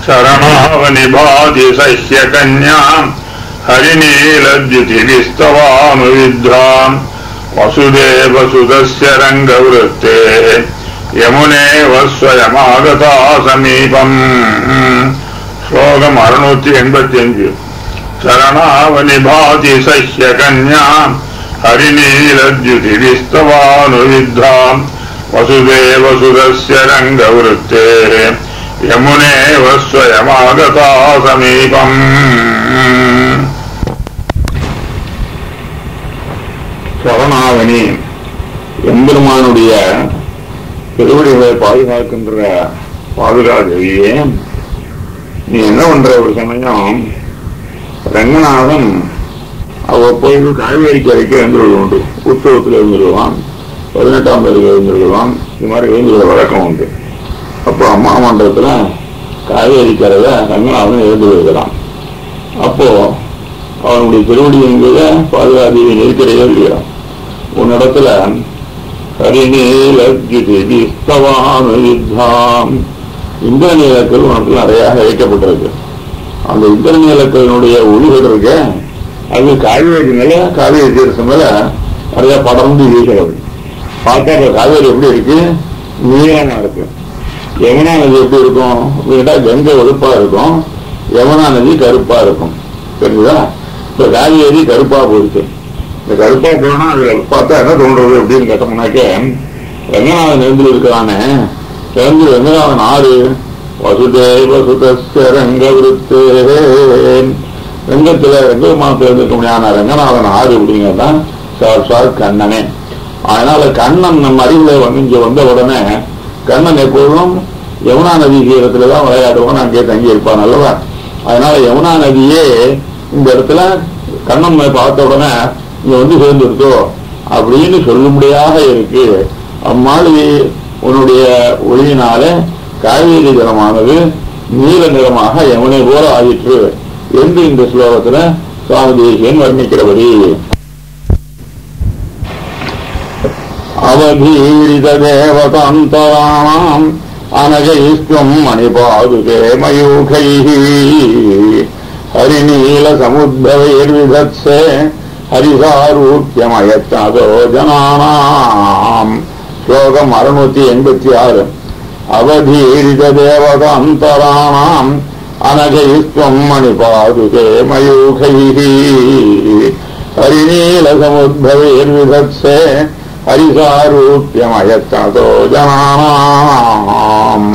शरणावनिभाति सह्यकन्याम् हरिनीलद्युतिविस्तवानुविद्धाम् वसुदेवसुतस्य रङ्गवृत्ते यमुनेव स्वयमागता समीपम् श्लोकम् अरुणूति एण्पत्यञ्जु शरणावनिभाति सह्यकन्याम् हरिनीलद्युतिविस्तवानुविद्धाम् वसुदेवसुतस्य रङ्गवृत्तेः यमुनेव स्वयमागता समीपम् சரணாவணி எம்பெருமானுடைய திருவடிகளை பாதுகாக்கின்ற பாதுகாதேவியே நீ என்ன பண்ற ஒரு சமயம் ரங்கநாதன் அவ்வப்போது காவேரி கரைக்கு எழுந்துள்ள உண்டு உற்சவத்தில் எழுந்துருவான் பதினெட்டாம் தேதி எழுந்துருவான் இது மாதிரி எழுந்துள்ள வழக்கம் உண்டு அப்போ அம்மா மண்டபத்துல காவேரி கரையில ரங்கநாதன் எழுந்து வருகிறான் அப்போ அவனுடைய திருவடி என்கிற பாதுகாதேவி நெருக்கடியே இல்லையா உன்னிடத்துல ஹரிநீலத்யுதிஸ்தவானுயுத்தாம் இந்திரநீலக்கல் உனக்கு நிறைய வைக்கப்பட்டிருக்கு அந்த இந்திரநீலக்கலினுடைய ஒளிகள் இருக்க அது காவேரி மேல காவேரி தீர்த்தம் மேல நிறைய படர்ந்து வீசுகிறது பார்த்தா இப்ப காவேரி எப்படி இருக்கு நீளமா இருக்கு யமுனா நதி எப்படி இருக்கும் அப்படின்னா கங்கை வெளுப்பா இருக்கும் யமுனா நதி கருப்பா இருக்கும் தெரியுதா இப்ப காவேரி கருப்பா போயிருக்கு இந்த கருப்பா போனா அது பார்த்தா என்ன தோன்றது அப்படின்னு கேட்டோம்னாக்க ரங்கநாதன் எழுந்து இருக்கிறானே எழுந்து ரங்கநாதன் ஆறு வசுதேவ சுதஸ்ய ரங்க விருத்தே ரங்கத்துல ரங்கமாத்துல இருக்க முடியாத ரங்கநாதன் ஆறு அப்படிங்கிறதான் சாட்சாத் கண்ணனே அதனால கண்ணன் நம்ம அறிவுல வந்து இங்க வந்த உடனே கண்ணன் எப்பொழுதும் யமுனா நதி தீரத்துல தான் விளையாடுவான் அங்கே தங்கி இருப்பான் அல்லவா அதனால யமுனா நதியே இந்த இடத்துல கண்ணன் பார்த்த உடனே இங்க வந்து சேர்ந்துருத்தோ அப்படின்னு சொல்லும்படியாக இருக்கு அம்மாளி உன்னுடைய ஒளியினால காவேரி ஜலமானது நீல நிறமாக யமுனை போல ஆயிற்று என்று இந்த ஸ்லோகத்துல சுவாமி தேசியன் வர்ணிக்கிறபடி அவதீரித தேவதாந்தராணாம் அனகைஸ்துவம் மணிபாதுகே மயூகைः ஹரிநீல சமுদ্ভவைர்விதத்சே ஹரிசாரூக்கியமயத்தனதோ ஜனானாம் ஸ்லோகம் அறுநூத்தி எண்பத்தி ஆறு அவதீரித தேவதாந்தராணாம் அனகைஸ்துவம் மணிபாதுகே மயூகைः ஹரிநீல சமுদ্ভவைர்விதத்சே ஹரிசாரூப்பியமயத்தனதோ ஜனானாம்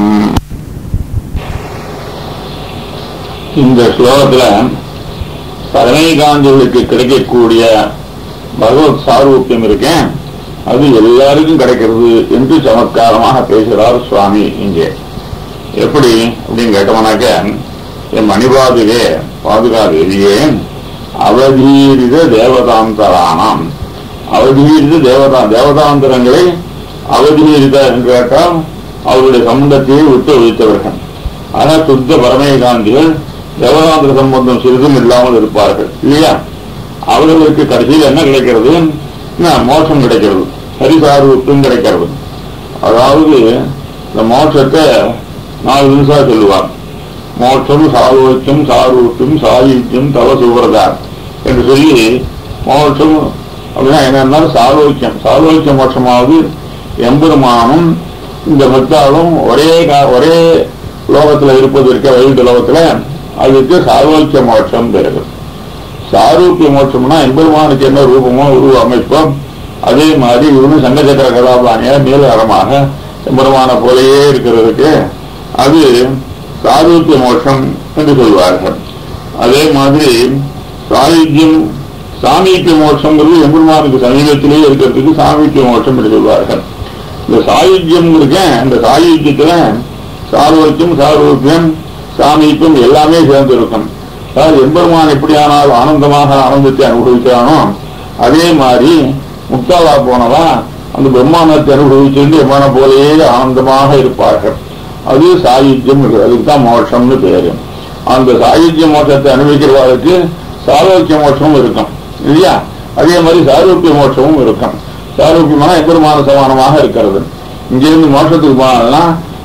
இந்த ஸ்லோகத்துல பரமேகாந்திகளுக்கு கிடைக்கக்கூடிய பகவத் சாரூப்பியம் இருக்கேன் அது எல்லாருக்கும் கிடைக்கிறது என்று சமத்காரமாக பேசுகிறார் சுவாமி இங்கே எப்படி அப்படின்னு கேட்டோம்னாக்க என் மணிபாதுகே பாதுகாதேவியே அவதீரித தேவதாந்தரானாம் அவதீரித தேவதா தேவதாந்திரங்களை அவதீரித என்று கேட்டால் அவருடைய சம்பந்தத்தையே விட்டு வைத்தவர்கள் ஆனால் சுத்த பரமேகாந்திகள் தேவதாந்திர சம்பந்தம் சிறிதும் இல்லாமல் இருப்பார்கள் இல்லையா அவர்களுக்கு கடைசியில் என்ன கிடைக்கிறது என்ன, மோட்சம் கிடைக்கிறது ஹரிசாருக்கும் கிடைக்கிறது அதாவது இந்த மோட்சத்தை நாலு நிமிஷம் சொல்லுவார் மோட்சம் சாரோக்கியம் சாரூக்கியம் சாயுக்கியம் தவ சுவரதா என்று சொல்லி மோட்சம் அப்படின்னா என்னன்னா சாரோக்கியம் சாரோக்கிய மோட்சமாவது எம்பெருமானும் இந்த பக்தாலும் ஒரே கா- ஒரே லோகத்துல இருப்பது இருக்க வைகுண்ட லோகத்துல அதுக்கு சாரோக்கிய மோட்சம் பெறுகிறது சாரூக்கிய மோட்சம்னா எம்பெருமானுக்கு என்ன ரூபமோ உருவ அமைப்போ அதே மாதிரி இவனும் சங்கச்சக்கர கதாபாணியா நீலகரமாக எம்பெருமான போலயே இருக்கிறதுக்கு அது சாரூக்கிய மோட்சம் என்று சொல்வார்கள் அதே மாதிரி சாயுஜ்யம் சாமீபிய மோட்சங்கிறது எம்பெருமானுக்கு சமீபத்திலேயே இருக்கிறதுக்கு சாமீபிய மோட்சம் என்று சொல்வார்கள் இந்த சாயுஜ்யம் இருக்கேன் இந்த சாயுஜ்யத்துல சாரோக்கியம் சாரோக்கியம் சாமீபியம் எல்லாமே சேர்ந்து இருக்கும் அதாவது எம்பெருமான் எப்படியானால் ஆனந்தமாக ஆனந்தத்தை அனுபவிக்கிறானோ அதே மாதிரி முக்தாவா போனவா அந்த பிரம்மாண்டத்தை அனுபவிச்சுட்டு எம்மான போலேயே ஆனந்தமாக இருப்பார்கள் அது சாயுஜ்யம் இருக்கு. அதுக்கு தான் மோட்சம்னு பேரு அந்த சாயுஜ்ய மோட்சத்தை அனுபவிக்கிறவர்களுக்கு சாரோக்கிய மோட்சமும் இருக்கும் இல்லையா அதே மாதிரி சாரோக்கிய மோட்சமும் இருக்கும் சாரோக்கியமான எம்பெருமான சமானமாக இருக்கிறது இங்கிருந்து மோட்சத்துக்கு போனால்னா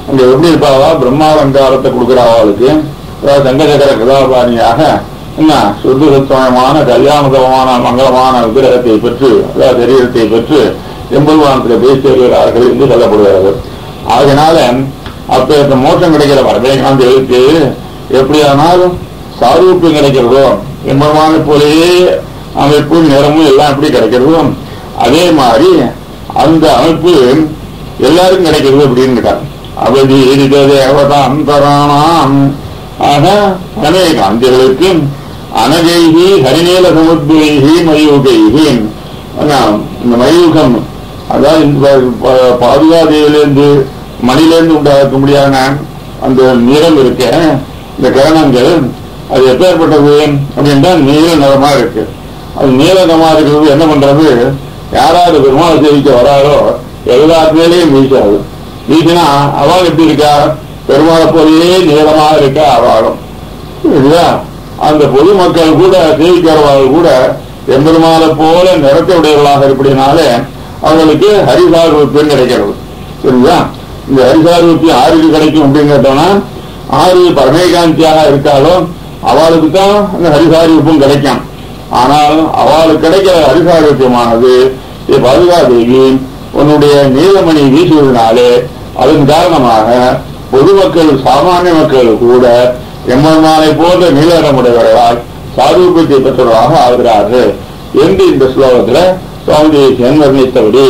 அங்க எப்படி இருப்பாவா பிரம்மாலங்காரத்தை கொடுக்குற அவளுக்கு அதாவது தங்கச்சக்கர கதாபாணியாக என்ன சுத்த சுத்தமான கல்யாணதமான மங்களமான விக்கிரகத்தை பெற்று அதாவது சரீரத்தை பெற்று எம்பெருமானத்தில் பேசி வருகிறார்கள் என்று சொல்லப்படுகிறது ஆகினால அப்ப இந்த மோட்சம் கிடைக்கிற வரவேகாந்திகளுக்கு எப்படியானாலும் சாரூப்பியம் கிடைக்கிறதோ எம்பெருமானை போலேயே அமைப்பு நிறமும் எல்லாம் எப்படி கிடைக்கிறதோ அதே மாதிரி அந்த அமைப்பு எல்லாருக்கும் கிடைக்கிறது அப்படின்னு அவதி தேவதாந்தராணாம் ஆக அநேகாந்திகளுக்கு அனகைகி ஹரிநீல சமுத்ரைகி மயூகைகி இந்த மயூகம் அதாவது இந்த ப- பாதுகாதேவிலிருந்து மணிலேருந்து உண்டாக்க முடியாத அந்த நிறம் இருக்க இந்த கிரணங்கள் அது எப்பேற்பட்டது அப்படின்னா நீல நிறமா இருக்கு அது நீல நிறமா இருக்கிறது என்ன பண்றது யாராவது பெருமாள் சேவிக்க வராரோ எல்லாத்து மேலேயும் வீசாது வீசினா அவள் எப்படி இருக்கா பெருமாளை போலயே நீளமா இருக்கா அவளும் இல்லையா அந்த பொதுமக்கள் கூட சேவிக்கிறவர்கள் கூட எம்பெருமாளை போல நிறத்தை உடையவர்களாக இருப்படினாலே அவங்களுக்கு ஹரிசார்வத்தியம் கிடைக்கிறது சரிங்களா இந்த ஹரிசார்வத்தி ஆறுக்கு கிடைக்கும் அப்படின்னு கேட்டோம்னா ஆறு பரமேகாந்தியாக இருக்காலும் அவளுக்கு தான் அந்த ஹரிசாரிப்பும் கிடைக்கும் ஆனால் அவளுக்கு கிடைக்கிற ஹரிசாரித்தியமானது பாதுகாதேவி உன்னுடைய நீலமணி வீசுவதனாலே அதன் காரணமாக பொதுமக்கள் சாமானிய மக்கள் கூட எம்மன்மானை போன்ற நீலமுடையவர்களால் சாரூபியத்தை பெற்றவர்களாக ஆகிறார்கள் என்று இந்த ஸ்லோகத்துல சுவாமி தேசியன் வர்ணித்தபடி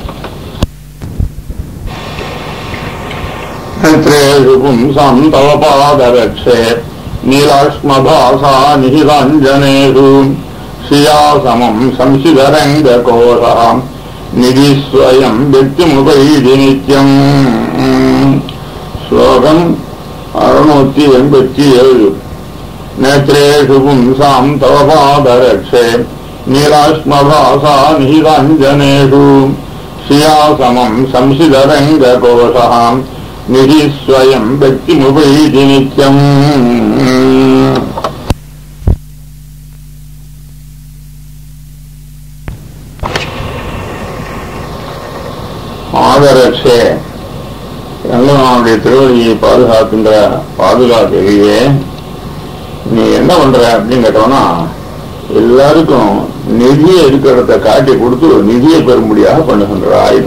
नेत्रेषु पुंसाम् तव पादरक्षे नीलाश्मभासा निहिताञ्जनेषु श्रिया समम् संशिधरङ्गकोशः निधि स्वयम् व्यक्तिमुपैति नित्यम् श्लोकम् अरुणूति एण्पति ஏழு नेत्रेषु पुंसाम् तव पादरक्षे नीलाश्मभासा निहिताञ्जनेषु श्रिया समम् संशिधरङ्गकोशः निधि स्वयम् व्यक्तिमुपैति नित्यम् ஆதரட்சே ரங்கநாதனுடைய திருவடியை பாதுகாக்கின்ற பாதுகாக்கையே நீ என்ன பண்ற அப்படின்னு கேட்டோம்னா எல்லாருக்கும் நிதியை இருக்கிறத காட்டி கொடுத்து நிதியை பெறும்படியாக பண்ணுகின்றாய்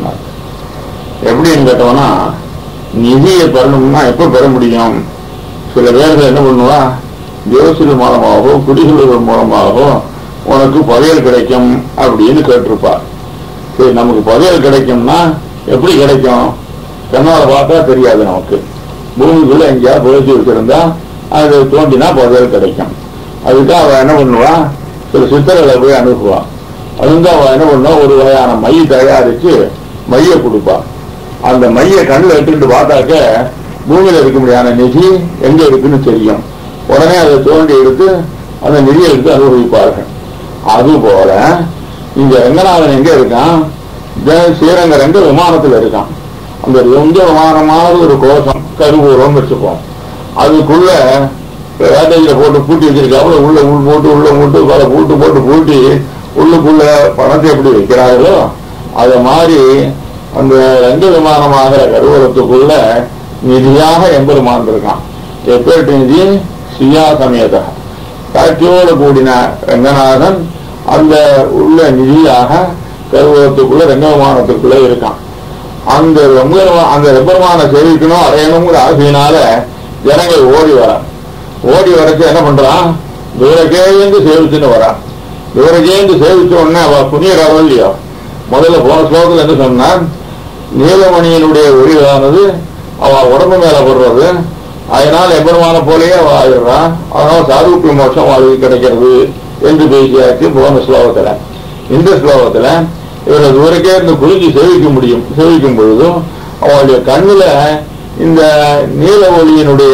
எப்படின்னு கேட்டோம்னா நிதியை பெறணும்னா எப்ப பெற முடியும் சில பேர்கள் என்ன பண்ணுவா ஜோசியர் மூலமாகவோ குடிகளுவர் மூலமாகவோ உனக்கு புதையல் கிடைக்கும் அப்படின்னு கேட்டிருப்பா சரி நமக்கு புதையல் கிடைக்கும்னா எப்படி கிடைக்கும் கண்ணால பார்த்தா தெரியாது நமக்கு பூமிக்குள்ள எங்கேயாவது புதைச்சி வச்சிருந்தா அது தோண்டினா புதையல் கிடைக்கும் அதுக்கு அவ என்ன பண்ணுவா சில சித்தர்களை போய் அனுப்புவா அதுக்கு அவ என்ன பண்ணுவா ஒரு வகையான மை தயாரிச்சு மைய கொடுப்பா அந்த மைய கண்ணில் எடுத்துட்டு பார்த்தாக்க பூமியில இருக்க முடியாத நிதி எங்க இருக்குன்னு தெரியும் உடனே அதை தோண்டி எடுத்து அந்த நிதியை எடுத்து அனுபவிப்பார்கள் அதுபோல இங்க ரங்கநாதன் எங்க இருக்கான் இந்த ஸ்ரீரங்கரங்க விமானத்துல இருக்கான் அந்த எங்க விமானமாவது ஒரு கோஷம் கருவூரம் வச்சுப்போம் அதுக்குள்ள வேட்டையில போட்டு பூட்டி வச்சிருக்காப்புல உள்ள உள் போட்டு உள்ள போட்டு பல பூட்டு போட்டு பூட்டி உள்ளுக்குள்ள பணத்தை எப்படி வைக்கிறார்களோ அத மாதிரி அந்த ரங்க விமானமாகிற கருவூரத்துக்குள்ள நிதியாக எம்பெருமான் இருக்கான் எப்பேட்டு நிதி சியா சமேத காட்சியோடு கூடின ரங்கநாதன் அந்த உள்ள நிதியாக கருவூரத்துக்குள்ள ரங்க விமானத்துக்குள்ள இருக்கான் அந்த ரொம்ப- அந்த ரெப்பரமான சேவிக்கணும் அடையணுங்கிற ஆசையினால ஜனங்கள் ஓடி வர ஓடி வரச்சு என்ன பண்றான் தூரக்கேந்து சேவிச்சுன்னு வரான் தூரக்கேந்து சேவிச்ச உடனே அவ புண்ணியராவோ இல்லையோ முதல்ல போன ஸ்லோகத்துல என்ன சொன்னா நீலமணியினுடைய ஒளிவானது அவ உடம்பு மேல படுறது அதனால் எம்பெருமான போலயே அவ ஆயிடுறான் அதனால சாரூப்பிய மோட்சம் அவளுக்கு கிடைக்கிறது என்று பேசியாச்சு போன ஸ்லோகத்துல இந்த ஸ்லோகத்துல இவரை தூரக்கே இருந்து குளிச்சு சேவிக்க முடியும் சேவிக்கும் பொழுதும் அவளுடைய கண்ணுல இந்த நீல ஒளியினுடைய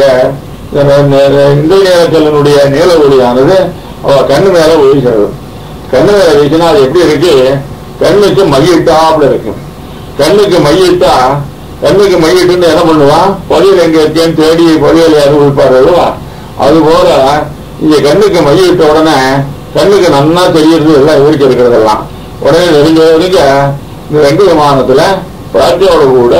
இந்த நீலக்கல்லினுடைய நீல ஒளியானது அவ கண்ணு மேல ஒழிக்கிறது கண்ணு மேல வீசினா அது எப்படி இருக்கு கண்ணுக்கு மையிட்டாப்புல இருக்கு கண்ணுக்கு மையிட்டா கண்ணுக்கு மையிட்டு என்ன பண்ணுவான் பொலியல் எங்க இருக்கேன்னு தேடி பொலியலை அனுபவிப்பார் அல்லவா அது போல இங்க கண்ணுக்கு மையிட்ட உடனே கண்ணுக்கு நன்னா தெரியறது எல்லாம் இவருக்கு இருக்கிறதெல்லாம் உடனே நெருங்க நெருங்க இந்த ரெண்டு விமானத்துல பிராட்டியோட கூட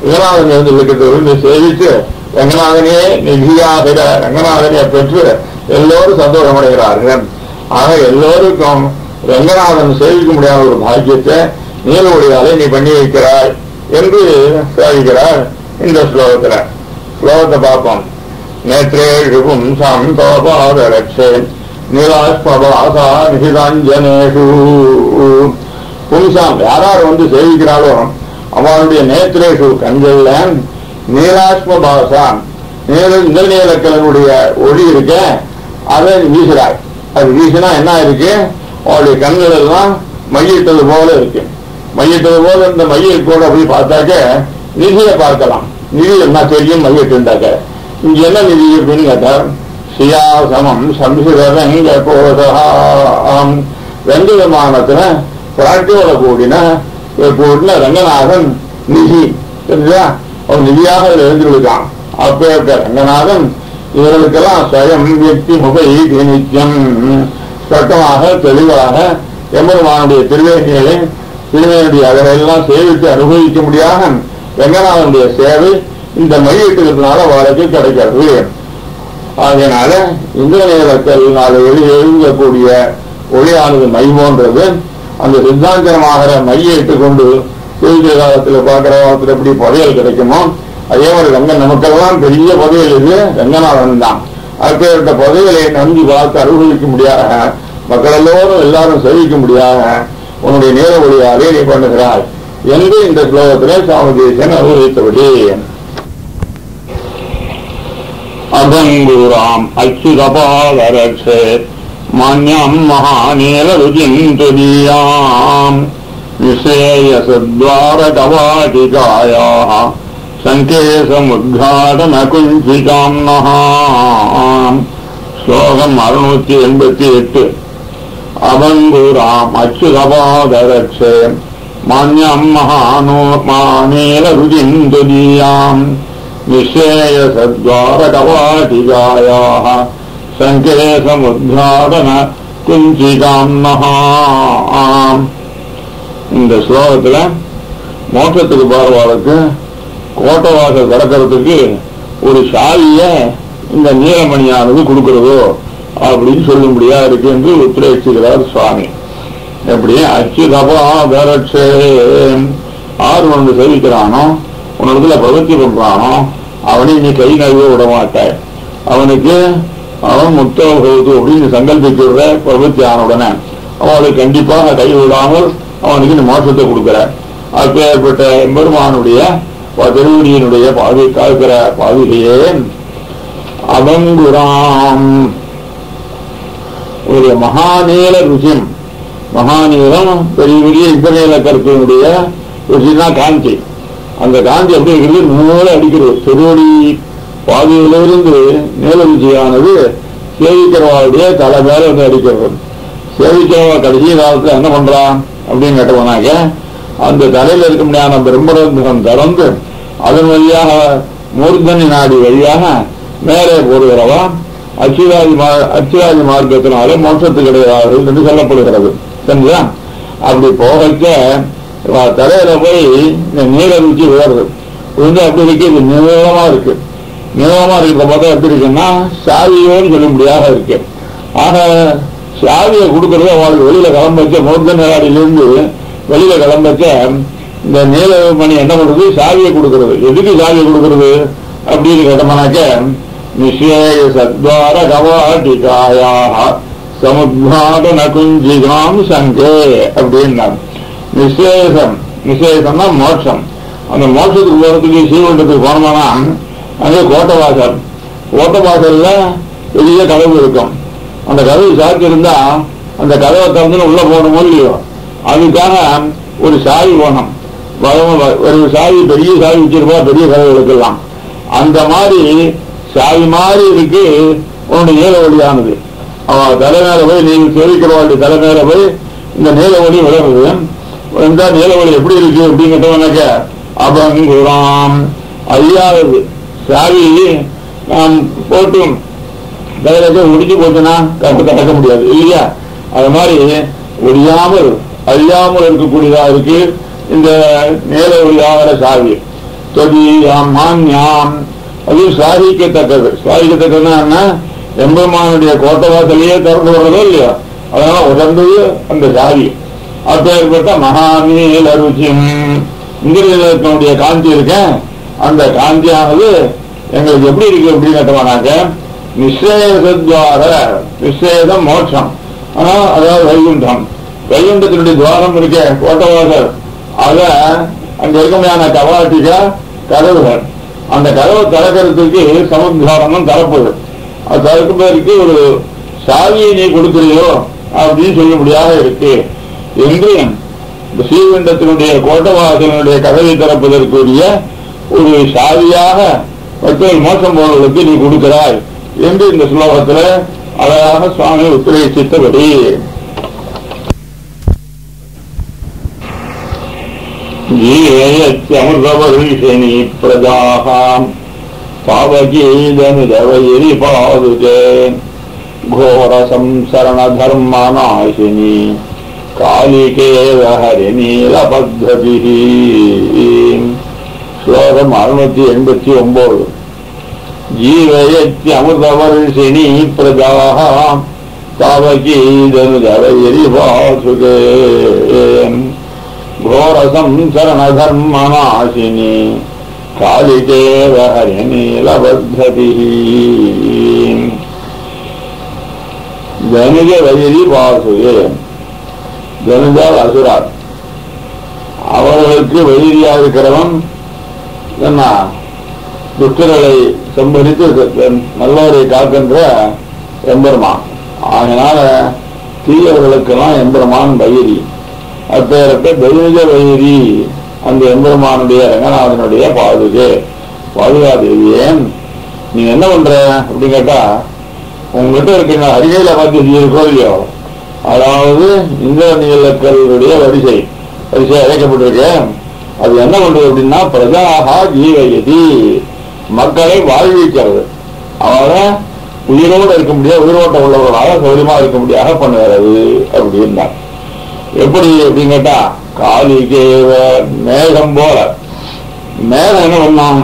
ரங்கநாதன் இருந்து விளக்கத்தை விழுந்து சேவித்து ரங்கநாதனே நிதியாகிற ரங்கநாதனை பெற்று எல்லோரும் சந்தோஷம் அடைகிறார்கள் ஆக எல்லோருக்கும் ரங்கநாதன் சேவிக்க முடியாத ஒரு பாக்கியத்தை நீலவழியாலே நீ பண்ணி வைக்கிறாய் என்று சாதிக்கிறார் இந்த ஸ்லோகத்துல ஸ்லோகத்தை பார்ப்போம் நேற்றேஷு பும்சாம் தோபாதரட்சே நிலாஸ்பவாசா நிகிதாஞ்சனேஷு பும்சாம் யாரார் வந்து சேவிக்கிறாளோ அவனுடைய நேத்திரேஷு கண்கள்ல நீலாஸ்மபாசா நீல நிலநீலக்கலனுடைய ஒளி இருக்க அதை வீசுறாய் அது வீசினா என்ன இருக்கு அவளுடைய கண்கள் எல்லாம் மையிட்டது போல இருக்கு மையிட்டது போல இந்த மையில் கூட போய் பார்த்தாக்க நிதியை பார்க்கலாம் நிதி என்ன தெரியும் மையிட்டுண்டாக்க இங்க என்ன நிதி அப்படின்னு கேட்டா சியாசமம் சம்சிதங்க கோதாம் ரெண்டு விமானத்துல பிராட்டியோட கூடின கூடின ரங்கநாதன் நிதி தெரிஞ்சா அவன் நிதியாக அதில் எழுந்திருக்கான் அப்பேற்ற ரங்கநாதன் இவர்களுக்கெல்லாம் ஸ்வயம் வியக்தி முகை நித்தியம் ஸ்பஷ்டமாக தெளிவாக எம்பெருமானுடைய திருவேணிகளை திருவேணியுடைய அகலையெல்லாம் சேவித்து அனுபவிக்க முடியாத ரங்கநாதனுடைய சேவை இந்த மையீட்டுக்கிறதுனால அவளுக்கு கிடைக்கிறது ஆகையினால இந்திரநேரத்தினால வெளியே எழுதக்கூடிய ஒளியானது மை போன்றது அந்த சித்தாந்தனமாகிற மையை இட்டு கொண்டு கோயில் காலத்தில் பார்க்கிற காலத்தில் எப்படி புதையல் கிடைக்குமோ அதே மாதிரி ரங்கன் நமக்கெல்லாம் பெரிய புதையல் இது ரங்கநாதன் தான் அப்பேற்பட்ட புதையலை நம்பி பார்த்து அனுபவிக்க முடியாத மக்கள் எல்லோரும் எல்லாரும் சேவிக்க முடியாத உன்னுடைய நேர ஒளியாலே நீ பண்ணுகிறாய் என்று இந்த ஸ்லோகத்திலே சுவாமி தேசன் அனுபவித்தபடி அபங்கூராம் அச்சுதபாலரட்சே மான்யாம் மகாநீலருஜிம் துதியாம் विषेयसद्वारकवाटिकायाः सङ्केशमुद्घाटनकुञ्चिकाम्नः ஸ்லோகம் அறுநூத்தி எண்பத்தி எட்டு அபங்கூராம் அச்சுதபாதரட்சே மான்யம் மகானோ மானேல ருஜிந்துதீயாம் நிஷேயசத்வாரகவாட்டிகாயாः சங்கேசமுத்காடன குஞ்சிகாம்னஹாம் இந்த ஸ்லோகத்துல மோட்சத்துக்கு போறவாளுக்கு கோட்டவாசல் திறக்கிறதுக்கு ஒரு சாவிய இந்த நீலமணியானது கொடுக்கிறதோ அப்படின்னு சொல்லும்படியா இருக்கு என்று உத்திரேசிக்கிறார் சுவாமி எப்படி அச்சுதபா தரட்சே ஆறு ஒன்று சேவிக்கிறானோ உன்னிடத்துல பிரவர்த்தி பண்றானோ அவனை நீ கை நழுவ விட மாட்டாய் அவனுக்கு அவன் முத்தோகத்து அப்படின்னு சங்கல்பிக்கிற பிரவர்த்தி ஆன உடனே அவனுக்கு கண்டிப்பாக கை விடாமல் அவனுக்கு இந்த மோட்சத்தை கொடுக்கிற அப்பேற்பட்ட எம்பெருமானுடைய திருவடியினுடைய பாதை காக்கிற பாதுகையே அபங்குராம் ஒரு மகாநீல ருசிம் மகாநீலம் பெரிய பெரிய இந்திரநீல கருத்தினுடைய ருசினா காந்தி அந்த காந்தி எப்படி இருக்கிறது நூல அடிக்கிறது திருவடி பாதையிலிருந்து நீல ருச்சியானது சேவிக்கிறவாளுடைய தலை மேல வந்து அடிக்கிறது சேவிக்கிறவா கடைசி காலத்துல என்ன பண்றான் அப்படின்னு கேட்டவனாக்க அந்த தலையில இருக்க முடியாத பிரம்மரந்தம் திறந்து அதன் வழியாக மூர்தனி நாடி வழியாக மேலே போடுகிறவா அச்சுராதி அச்சுராதி மார்க்கத்தினாலே மோட்சத்து கிடையாது என்று சொல்லப்படுகிறது சரிங்களா அப்படி போகச்ச தலையில போய் இந்த நீல ருச்சி விழுறது விழுந்து அப்படி இருக்கு இது நீளமா இருக்கு நீளமா இருக்கிற பார்த்தா எப்படி இருக்குன்னா சாவியோடு சொல்ல முடியாத இருக்கு ஆக சாவியை கொடுக்கறது அவளுக்கு வெளியில கிளம்பச்ச மூர்த்த நிலாடியிலிருந்து வெளியில கிளம்பச்ச இந்த நீலமணி என்ன பண்றது சாவியை கொடுக்கறது எதுக்கு சாவியை கொடுக்கறது அப்படின்னு கேட்டோம்னாக்க நிஷேய சத்வார கவாட்டிகாயாக சமுத்வாதன குஞ்சிகாம் சங்கே அப்படின்னா நிசேஷம் நிசேஷம்னா மோட்சம் அந்த மோட்சத்துக்கு போறதுக்கு ஸ்ரீவைண்டத்துக்கு போனோம்னா அங்கே கோட்டவாசல் கோட்டவாசல்ல பெரிய கதவு இருக்கும் அந்த கதவு சாத்தி இருந்தா அந்த கதவை திறந்து உள்ள போகணுமோ இல்லையோ அதுக்காக ஒரு சாவி போகணும் ஒரு சாவி பெரிய சாவி வச்சிருப்பா பெரிய கதவு எடுக்கலாம் அந்த மாதிரி சாவி மாதிரி இருக்கு உன்னுடைய நீல ஒளியானது அவ தலைமையில போய் நீ சேவிக்கிறவாளுடைய தலைமையில போய் இந்த நீல ஒளி விளங்குது இந்த நீல ஒளி எப்படி இருக்கு அப்படின்னு கேட்டவனாக்க அபங்குராம் அறியாதது சாவி நாம் போட்டும் கையில ஒடிச்சு போச்சுன்னா கட்டு கட்டக்க முடியாது இல்லையா அது மாதிரி ஒழியாமல் அழியாமல் இருக்கக்கூடியதா இருக்கு இந்த நேர ஒளியாகிற சாவி தொதியாம் மான்யாம் அது சாதிக்கத்தக்கது சாதிக்கத்தக்கதுன்னா என்ன எம்பெருமானுடைய கோட்டை வாசலையே திறந்து வர்றதோ இல்லையோ அதனால உடந்தது அந்த சாதி அப்பேற்பட்ட மகாநீல ருச்சியம் இந்திரனுடைய காந்தி இருக்கேன் அந்த காந்தியானது எங்களுக்கு எப்படி இருக்கு அப்படின்னு கேட்டோம்னாக்க நிச்சயத்வார நிச்சேதம் மோட்சம் ஆனா அதாவது வைகுண்டம் வைகுண்டத்தினுடைய துவாரம் இருக்க கோட்டவாசல் அத அங்க இருக்க முடியாத கவாட்டிகா கதவுகள் அந்த கதவை திறக்கிறதுக்கு சமுத்தாரணம் திறப்புது அது திறப்பதற்கு ஒரு சாவியை நீ கொடுக்கிறியோ அப்படின்னு சொல்ல முடியாத இருக்கு என்று இந்த ஸ்ரீகுண்டத்தினுடைய கோட்டவாசனுடைய கதவை திறப்பதற்குரிய ஒரு சாவியாக மக்கள் மோசம் போனவர்களுக்கு நீ கொடுக்கிறாய் என்று இந்த ஸ்லோகத்தில் அழகாக சுவாமி உத்தரவித்தபடி அமிர்தவர்ஷிணி பிரஜாகாம் பாவகீதனுதவயிரி பாதுகே घोर संसरण धर्म नाशिनी காலிகேவ ஹரிநீல பத்ததி ஸ்லோகம் அறுநூத்தி எண்பத்தி ஒன்பது ஜீவயத்தி அமிர்தவர்ஷிணி பிரஜாக தாவகீதனுதவயிரி வாசுகே घोरसं चरणधर्मनाशिनी कालिकेव हरिनीलबद्धतिः ஜனுஜ வயிரி வாசுகே ஜனுஜால் அசுரார் அவர்களுக்கு வைரியா இருக்கிறவன் என்ன துஷ்டர்களை சம்பரித்து நல்லவரை காக்கின்ற எம்பெருமான் அதனால தீயவர்களுக்கெல்லாம் எம்பெருமான் வைரி அப்பேரப்ப தெய்வஜ வைரி அந்த எம்பெருமானுடைய ரங்கநாதனுடைய பாதுகே பாதுகாதேவியே நீ என்ன பண்ற அப்படின்னு கேட்டா உங்ககிட்ட இருக்கிற அருகையில பார்த்து இருக்கோ இல்லையோ அதாவது இந்த நீலக்கல்லுடைய வரிசை வரிசை அழைக்கப்பட்டிருக்கு அது என்ன பண்றது அப்படின்னா பிரஜாகா ஜீவயதி மக்களை வாழ்விக்கிறது அவரை உயிரோடு இருக்க முடியாது உயிரோட்டம் உள்ளவர்களாக சௌரியமா இருக்க முடியாத பண்ணுகிறது அப்படின்னா எப்படி அப்படின்னு கேட்டா காலிகேவ மேகம் போல மேகம் என்ன பண்ணான்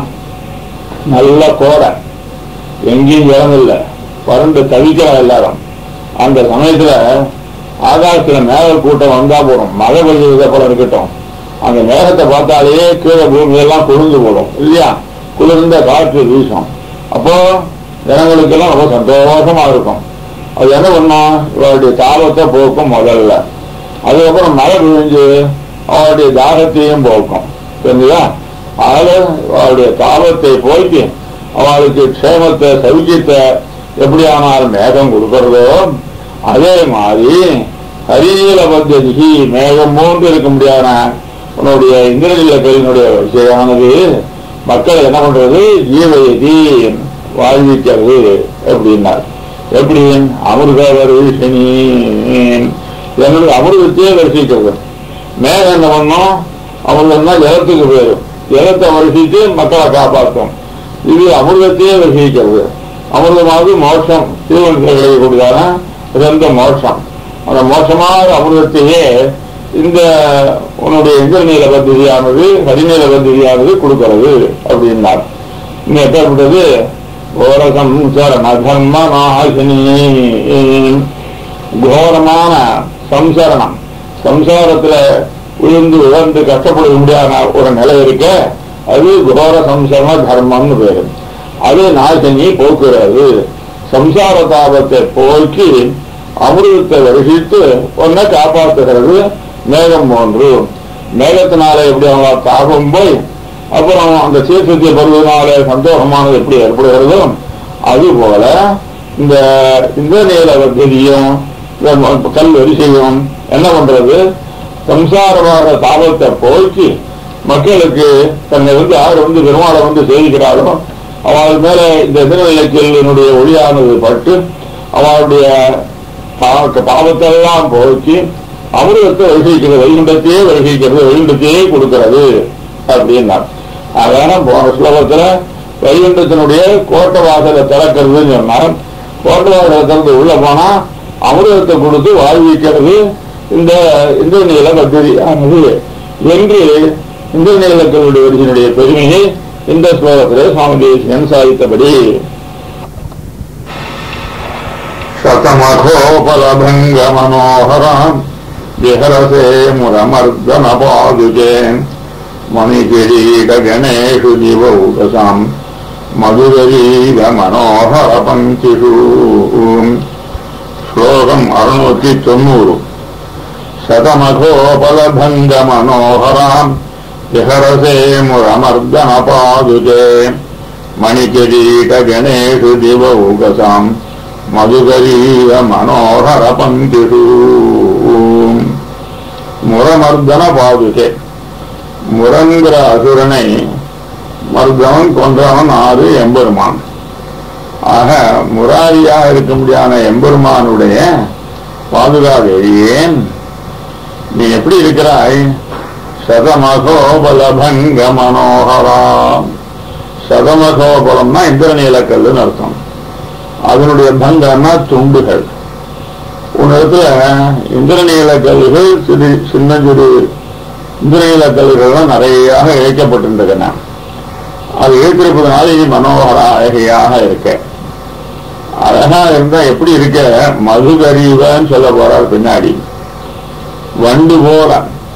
நல்ல கோடை எங்கேயும் இடம் இல்லை வறண்டு தவிக்கிறா எல்லாரும் அந்த சமயத்துல ஆகாசத்துல மேக கூட்டம் வந்தா போறோம் மழை பெய்யறது அப்புறம் இருக்கட்டும் அந்த மேகத்தை பார்த்தாலே கீழே பூமி எல்லாம் குளிர்ந்து போடும் இல்லையா குளிர்ந்த காற்று வீசும் அப்போ ஜனங்களுக்கெல்லாம் ரொம்ப சந்தோஷமா இருக்கும் அது என்ன பண்ணும் இவருடைய தாபத்தை போக்கும் முதல்ல அதுக்கப்புறம் மழை பெய்ஞ்சு அவருடைய தாகத்தையும் போக்கும் தெரிஞ்சுதா அதனால அவருடைய தாபத்தை போக்கி அவளுக்கு க்ஷேமத்தை சௌக்கியத்தை எப்படியானாலும் மேகம் கொடுக்கறதோ அதே மாதிரி ஹரிநீல பத்ததிகி மேகம் மூன்று இருக்க முடியாத உன்னுடைய இந்திரநீல கல்வியினுடைய விஷயமானது மக்கள் என்ன பண்றது ஜீவயதி வாழ்விக்கிறது அப்படின்னார் எப்படி அமிர்த வருஷினி என்னுடைய அமிர்தத்தையே வருஷிக்கிறது மேகம் என்ன பண்ணும் அமிர்தம்னா ஜலத்துக்கு போயிடும் ஜலத்தை வருஷித்து மக்களை காப்பாற்றும் இது அமிர்தத்தையே வருஷிக்கிறது அமிர்தமாவது மோட்சம் தீவனத்தில் கிடைக்கக்கூடியதான சிறந்த மோட்சம் அந்த மோட்சமான அமிர்தத்தையே இந்த உன்னுடைய இந்திரநீல பத்திரியானது ஹரிநீல பத்திரியானது கொடுக்கிறது அப்படின்னார் இன்னும் எப்படிப்பட்டது கோரசம் சரண தர்ம நாசினி கோரமான சம்சரணம் சம்சாரத்துல விழுந்து உழந்து கஷ்டப்பட முடியாத ஒரு நிலை இருக்க அது கோர சம்சரண தர்மம்னு பேரு அது நாசினி போக்குறது சம்சார தாபத்தை போக்கி அமிர்தத்தை வருஷித்து ஒன்ன காப்பாற்றுகிறது மேகம் போன்று மேகத்தினால எப்படி அவங்க தாபம் போய் அப்புறம் அந்த சீர்திருத்திய பருவத்தினால சந்தோஷமானது எப்படி ஏற்படுகிறதோ அது போல இந்த இந்திரநீல வசதியும் இந்த கல் வரிசையும் என்ன பண்றது சம்சாரமான தாபத்தை போக்கி மக்களுக்கு தன்னை வந்து யார் வந்து பெருமாளை வந்து சேவிக்கிறாரோ அவள் மேல இந்த திருநிலைக்கல்லினுடைய ஒளியானது பட்டு அவளுடைய பா- பாவத்தெல்லாம் போக்கி அமிர்தத்தை வருகிக்கிறது வைகுண்டத்தையே வருகிக்கிறது வைகுண்டத்தையே கொடுக்கிறது அப்படின்னார் அதான போன ஸ்லோகத்துல வைகுண்டத்தினுடைய கோட்டை வாசலை திறக்கிறதுன்னு சொன்னார் கோட்டை வாசலை திறந்து உள்ள போனா அமிர்தத்தை கொடுத்து வாழ்விக்கிறது இந்த இந்த நில பத்திரியானது என்று இந்திரநீலக்களுடைய வரிசையினுடைய பெருமையை இந்த ஸ்லோகத்திலே சுவாமி தேசிகன் சாதித்தபடி शतमखोपलभङ्ग मनोहराम् विहरसे मुरमर्दनपादुके मणिकिरीटगणेषु दिवौकसाम् मधुररीव मनोहरपङ्क्तिषु श्लोकम् अरुणूति தொண்ணூறு शतमखोपलभङ्ग मनोहराम् विहरसे मुरमर्दनपादुके मणिकिरीटगणेषु दिवौकसाम् மதுகரீவ மனோகர பங்கிடு முரமர்தன பாதுகே முரங்கிற அசுரனை மர்தவன் கொன்றவன் ஆறு எம்பெருமான் ஆக முராரியாக இருக்க முடியாத எம்பெருமானுடைய பாதுகாதேவியே நீ எப்படி இருக்கிறாய் சதமகோபலபங்க மனோகரா சதமகோபலம்னா இந்திரநீலக்கல்லுன்னு அர்த்தம் அதனுடைய பங்கம்னா துண்டுகள் உன்னிடத்துல இந்திரநீல கல்லுகள் சிறு சின்ன சிறு இந்திரநீல கல்லுகள்லாம் நிறைய இழைக்கப்பட்டிருந்தன அது இழைத்திருப்பதனால இது மனோகர அழகையாக இருக்க அழகா இருந்தா எப்படி இருக்க மதுகரீவன்னு சொல்ல போறார் பின்னாடி வண்டு போல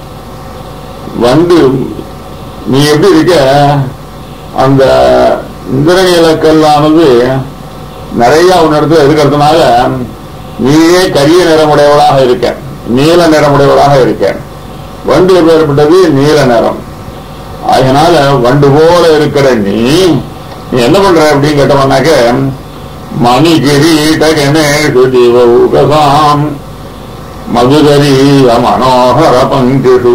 வண்டு நீ எப்படி இருக்க அந்த இந்திரநீலக்கல்லானது நிறைய உன்னிடத்துல இருக்கிறதுனால நீயே கரிய நிறமுடையவளாக இருக்க நீல நிறமுடையவளாக இருக்க வண்டு ஏற்பட்டது நீல நிறம் அதனால வண்டு போல இருக்கிற நீ நீ என்ன பண்ற அப்படின்னு கேட்டவனாக்க மணி கிரீட கணேஷு திவௌகசாம் மதுகரி மனோகர பங்கிஷு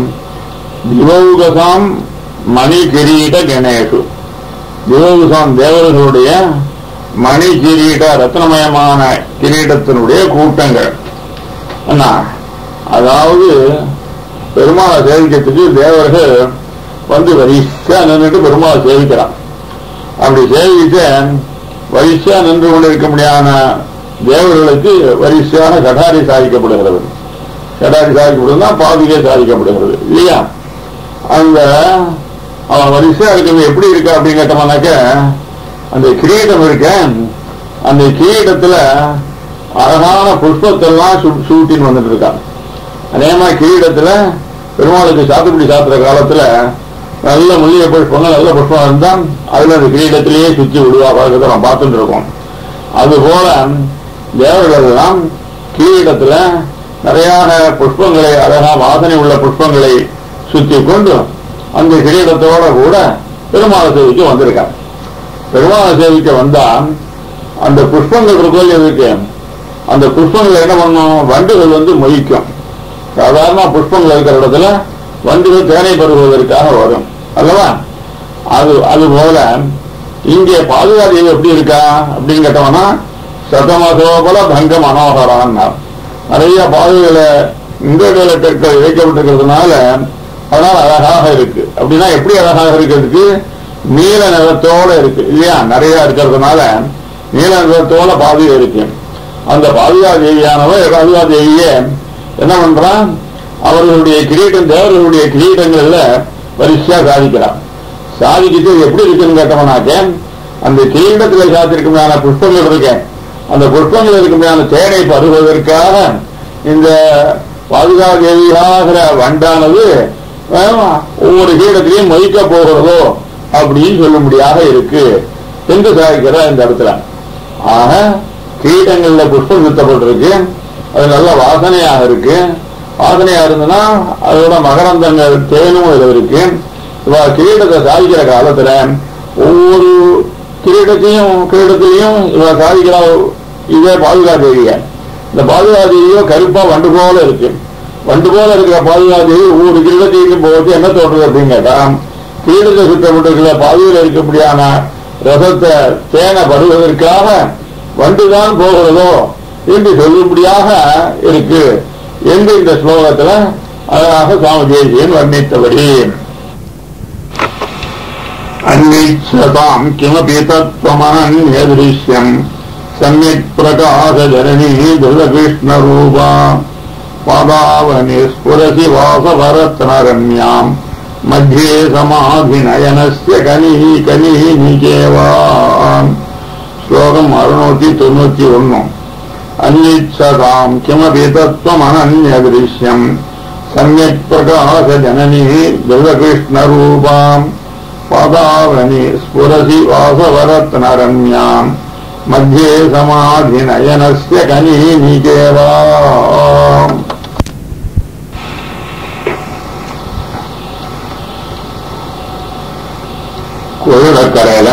திவௌகசாம் மணி கிரீட கணேஷு திவௌகசாம் தேவர்களுடைய மணி கிரீட ரத்னமயமான கிரீடத்தினுடைய கூட்டங்கள் என்ன அதாவது பெருமாளை சேவிக்கிறதுக்கு தேவர்கள் வந்து வரிசையா நின்றுட்டு பெருமாளை சேவிக்கிறான் அப்படி சேவிக்க வரிசையா நின்று கொண்டிருக்க முடியாத தேவர்களுக்கு வரிசையாக கடாரி சாதிக்கப்படுகிறது கடாரி சாதிக்கப்படுதுன்னா பாதுகை சாதிக்கப்படுகிறது இல்லையா அந்த அவன் வரிசையா இருக்கிறது எப்படி இருக்கா அப்படின்னு கேட்டோம்னாக்க அந்த கிரீடம் இருக்க அந்த கிரீடத்துல அழகான புஷ்பத்தெல்லாம் சு- சூட்டின்னு வந்துட்டு இருக்கான் அதே மாதிரி கிரீடத்துல பெருமாளுக்கு சாத்துக்குடி சாத்துற காலத்துல நல்ல மல்லிகை புஷ்பங்கள் நல்ல புஷ்பம் இருந்தா அதுல அந்த கிரீடத்திலேயே சுத்தி விடுவா பழக்கத்தை நம்ம பார்த்துட்டு இருக்கோம் அது போல தேவர்கள் எல்லாம் கிரீடத்துல நிறையான புஷ்பங்களை அழகா வாசனை உள்ள புஷ்பங்களை சுத்தி கொண்டு அந்த கிரீடத்தோட கூட பெருமாளை சேவிக்க வந்திருக்காங்க பெருமாளை சேவிக்க வந்தா அந்த புஷ்பங்கள் இருக்கோல் இருக்கு அந்த புஷ்பங்கள் என்ன பண்ணும் வண்டுகள் வந்து மொய்க்கும் சாதாரண புஷ்பங்கள் இருக்கிற இடத்துல வண்டுகள் தேனை பெறுவதற்காக வரும் அல்லவா அது அது போல இங்கே பாதுகாப்பு எப்படி இருக்கா அப்படின்னு கேட்டோம்னா சதமசோபல பங்க மனோகரான்னா நிறைய பாதுகளை இந்திரவேல கற்கள் இழைக்கப்பட்டிருக்கிறதுனால அதனால அழகாக இருக்கு அப்படின்னா எப்படி அழகாக இருக்கிறதுக்கு நீல நிறத்தோட இருக்கு இல்லையா நிறைய இருக்கிறதுனால நீல நிறத்தோட பாதுகா இருக்கு அந்த பாதுகா தேவியானவர் பாதுகா தேவியே என்ன பண்றான் அவர்களுடைய கிரீடம் தேவர்களுடைய கிரீடங்கள்ல வரிசையா சாதிக்கிறான் சாதிக்கிட்டு இது எப்படி இருக்குன்னு கேட்டோம்னாக்க அந்த கிரீடத்துல சாத்திருக்குமான புஷ்பங்கள் இருக்கேன் அந்த புஷ்பங்கள் இருக்குமான தேனை பருவதற்காக இந்த பாதுகா தேவியாகிற வண்டானது ஆஹ், ஒவ்வொரு கிரீடத்திலையும் மதிக்க போகிறதோ அப்படின்னு சொல்லும்படியாக இருக்கு என்று சாதிக்கிற இந்த இடத்துல ஆக கிரீடங்கள்ல புஷ்பம் சுத்தப்பட்டிருக்கு அது நல்ல வாசனையாக இருக்கு வாசனையா இருந்ததுன்னா அதோட மகரந்தங்கள் தேனும் இதுல இருக்கு இவ கிரீடத்தை சாதிக்கிற காலத்துல ஒவ்வொரு கிரீடத்தையும் கிரீடத்திலையும் இவ சாதிக்கிற இதே பாதுகாதேவிய இந்த பாதுகாதேவியோ கருப்பா வண்டு போல இருக்கு வண்டு போல இருக்கிற பாதுகாதேவி ஒவ்வொரு கிரீடத்தையும் போது என்ன தோன்றுது அப்படின்னு கேட்டா கிரீடத்தை சுத்தப்பட்டிருக்கிற பாதுகையில் இருக்கக்கூடியான ரசத்தை தேனை படுவதற்காக வண்டுதான் போகிறதோ என்று சொல்லும்படியாக இருக்கு என்று இந்த ஸ்லோகத்துல அழகாக சுவாமி தேசியன் வர்ணித்தபடி அன்னிச்சதாம் கிமபி தத்துவமனன்யதிருஷ்யம் சம்யக் பிரகாச ஜனனி திருகிருஷ்ண ரூபா பாதாவனி ஸ்புரசி வாசவரத்னரம்யாம் मध्ये समाधिनयनस्य कनिः कनिः निकेवा श्लोकम् अरुणूति தொண்ணூத்தி ஒன்னு अन्विच्छताम् किमपि तत्त्वमनन्यदृश्यम् सम्यक् प्रकाशजननी जगकृष्णरूपाम् पदावनि स्फुरसि वासवरत्नरम्याम् मध्ये समाधिनयनस्य कनीनिकेवा குழலக்கரையில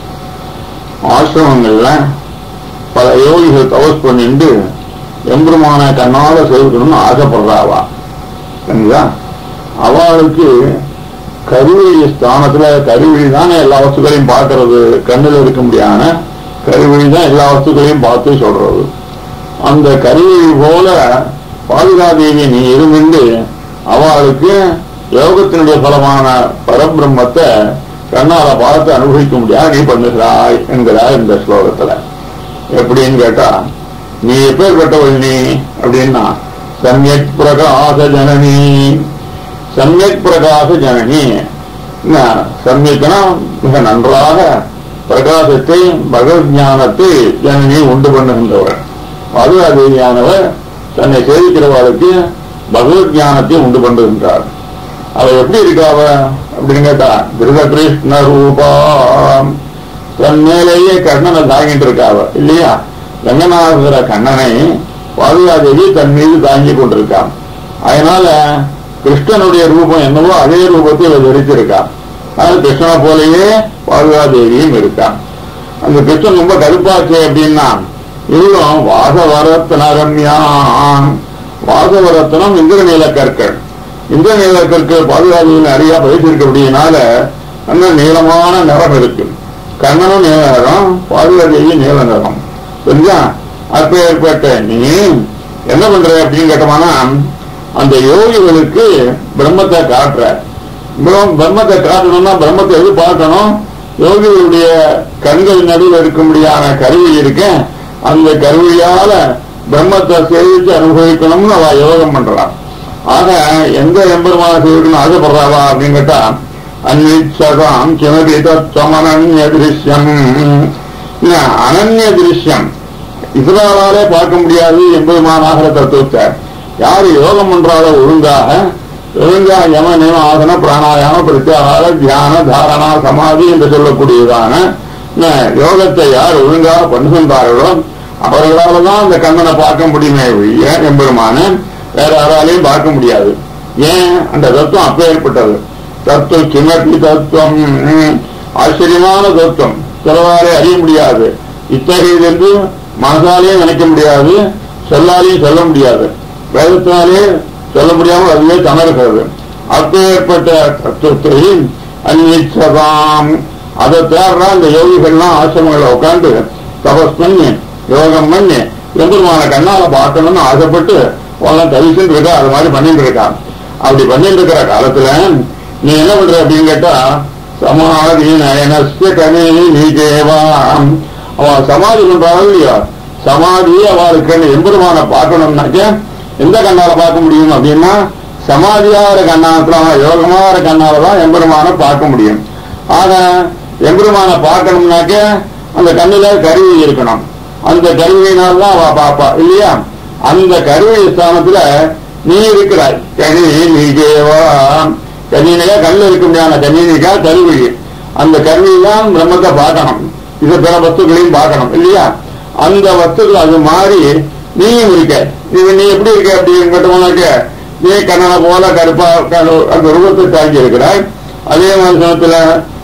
ஆசிரமங்கள்ல பல யோகிகள் தவஸ் பண்ணிட்டு எம்பெருமான கண்ணால சேர்க்கணும்னு ஆசைப்படுறாவா சரிங்களா அவளுக்கு கருவழி ஸ்தானத்துல கருவழி தானே எல்லா வஸ்துக்களையும் பார்க்கறது கண்ணில் இருக்க முடியாத கருவழி தான் எல்லா வஸ்துக்களையும் பார்த்து சொல்றது அந்த கருவழி போல பாதுகாதேவி நீ இருந்துட்டு அவளுக்கு யோகத்தினுடைய பலமான பரபிரம்மத்தை கண்ணால பார்த்து அனுபவிக்க முடியாது நீ பண்ணுகிறாய் என்கிறார் இந்த ஸ்லோகத்துல எப்படின்னு கேட்டா நீ எப்பேற்பட்டவள் நீ அப்படின்னா சமயக் பிரகாச ஜனனி சமயக் பிரகாச ஜனனி என்ன, சமயக்னா மிக நன்றாக பிரகாசத்தை பகவத் ஞானத்தை ஜனனி உண்டு பண்ணுகின்றவர் பாதுகாதேவியானவர் தன்னை சேவிக்கிறவர்களுக்கு பகவத் ஞானத்தை உண்டு பண்ணுகின்றார் அவ எப்படி இருக்காவ அப்படின்னு கேட்டா திருத கிருஷ்ண ரூபா தன் மேலேயே கண்ணனை தாங்கிட்டு இருக்காவ இல்லையா ரங்கநாதர கண்ணனை பாதுகாதேவி தன் மீது தாங்கி கொண்டிருக்கான் அதனால கிருஷ்ணனுடைய ரூபம் என்னவோ அதே ரூபத்தை இவ தரித்திருக்கான் அதனால கிருஷ்ணனை போலயே பாதுகாதேவியும் இருக்கான் அந்த கிருஷ்ணன் ரொம்ப கருப்பாச்சே அப்படின்னா இவரும் வாசவரத்னரம்யான் வாசவரத்னம் இந்திரநீல கற்கள் இந்திரநீல கற்கள் பாதுகாதேவியின் அறியா வைத்திருக்கக்கூடியனால அந்த நீளமான நிறம் இருக்கு கண்ணனும் நீல நிறம் பாதுகாதேவி நீல நிறம் புரிஞ்சா அப்ப ஏற்பட்ட நீ என்ன பண்ற அப்படின்னு கேட்டோம்னா அந்த யோகிகளுக்கு பிரம்மத்தை காட்டுற பிரம்- பிரம்மத்தை காட்டணும்னா பிரம்மத்தை எது பார்க்கணும் யோகிகளுடைய கண்கள் நடுவில் இருக்கும்படியான கருவி இருக்க அந்த கருவியால பிரம்மத்தை சேவிச்சு அனுபவிக்கணும்னு அவ யோகம் பண்றான் ஆக எந்த எம்பெருமான சேவிக்கணும் ஆசைப்படுறாவா அப்படின்னு கேட்டா அன்விச்சதாம் கிமபி தத்வமனன்ய திருஷ்யம் என்ன, அனன்ய திருஷ்யம் இஸ்ராவாலே பார்க்க முடியாது எம்பெருமானாகிற தத்துவத்தை யாரு யோகம் பண்றாலோ ஒழுங்காக ஒழுங்கா யம நியம ஆசன பிராணாயாம பிரத்யாகார தியான தாரணா சமாதி என்று சொல்லக்கூடியதான என்ன, யோகத்தை யார் ஒழுங்காக பண்ணுகின்றார்களோ அவர்களால தான் அந்த கண்ணனை பார்க்க முடியுமே ஒழிய எம்பெருமான வேற யாராலையும் பார்க்க முடியாது ஏன் அந்த தத்துவம் அப்ப ஏற்பட்டது தத்துவம் கிமப்பி தத்துவம் ம், ஆச்சரியமான தத்துவம் சிலவாரே அறிய முடியாது இத்தகையது என்று மனசாலேயே நினைக்க முடியாது சொல்லாலேயும் சொல்ல முடியாது வேதத்தினாலே சொல்ல முடியாமல் அதுவே தணறுகிறது அப்பேற்பட்ட தத்துவத்தை அந்நிச்சதாம் அதை தேடுறா இந்த யோகிகள்லாம் ஆசிரமங்களை உட்காந்து தபஸ் பண்ணி யோகம் பண்ணி எம்பெருமான கண்ணால பார்க்கணும்னு ஆசைப்பட்டு உல்லாம் தவிச்சுட்டு இருக்கா அது மாதிரி பண்ணிட்டு இருக்கான் அப்படி பண்ணிட்டு இருக்கிற காலத்துல நீ என்ன பண்ற அப்படின்னு கேட்டா சமாதி நயனஸ்ய கனி நீகேவா அவன் சமாதி பண்றாள் இல்லையா சமாதி அவளுக்கு எம்பெருமான பார்க்கணும்னாக்க எந்த கண்ணால பார்க்க முடியும் அப்படின்னா சமாதியாகிற கண்ணாத்துல அவன் யோகமாகிற கண்ணால தான் எம்பெருமான பார்க்க முடியும் ஆக எம்பெருமான பார்க்கணும்னாக்க அந்த கண்ணுல கருவி இருக்கணும் அந்த கருவியினால் தான் அவ பாப்பா இல்லையா அந்த கருவி ஸ்தானத்துல நீ இருக்கிறாய் கனி நீகேவா கன்னினிகா கண்ணில் இருக்க முடியாத கன்னினிகா கருவி அந்த கருவிதான் பிரம்மத்தை பார்க்கணும் இது பிற வஸ்துக்களையும் பார்க்கணும் இல்லையா அந்த வஸ்துக்கள் அது மாறி நீயும் இருக்க இது நீ எப்படி இருக்க அப்படின்னு கேட்டோம்னாக்க நீ கண்ணனை போல கருப்பா கரு- அந்த ரூபத்தை தாங்கி இருக்கிறாய் அதே மாதிரி சமயத்துல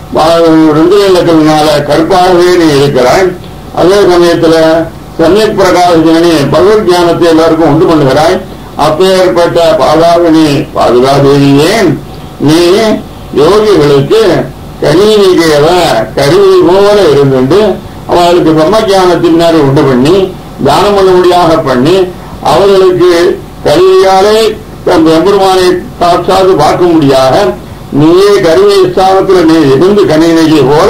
ரெண்டு இலக்கத்தினால கருப்பாகவே நீ இருக்கிறாய் அதே சமயத்துல சமயக் பிரகாசனி பகவத் ஞானத்தை எல்லாருக்கும் உண்டு பண்ணுகிறாய் அப்பேற்பட்ட பாதாவினி பாதுகாதேவியே நீ யோகிகளுக்கு கனீனிகையவ கருவி போல இருந்துண்டு அவர்களுக்கு பிரம்ம ஞானத்தினாரை உண்டு பண்ணி தானம் பண்ணும்படியாக பண்ணி அவர்களுக்கு கருவியாலே தன் எம்பெருமானை சாட்சாது பார்க்க முடியாத நீயே கருவி ஸ்தானத்தில் நீ இருந்து கனீனிகை போல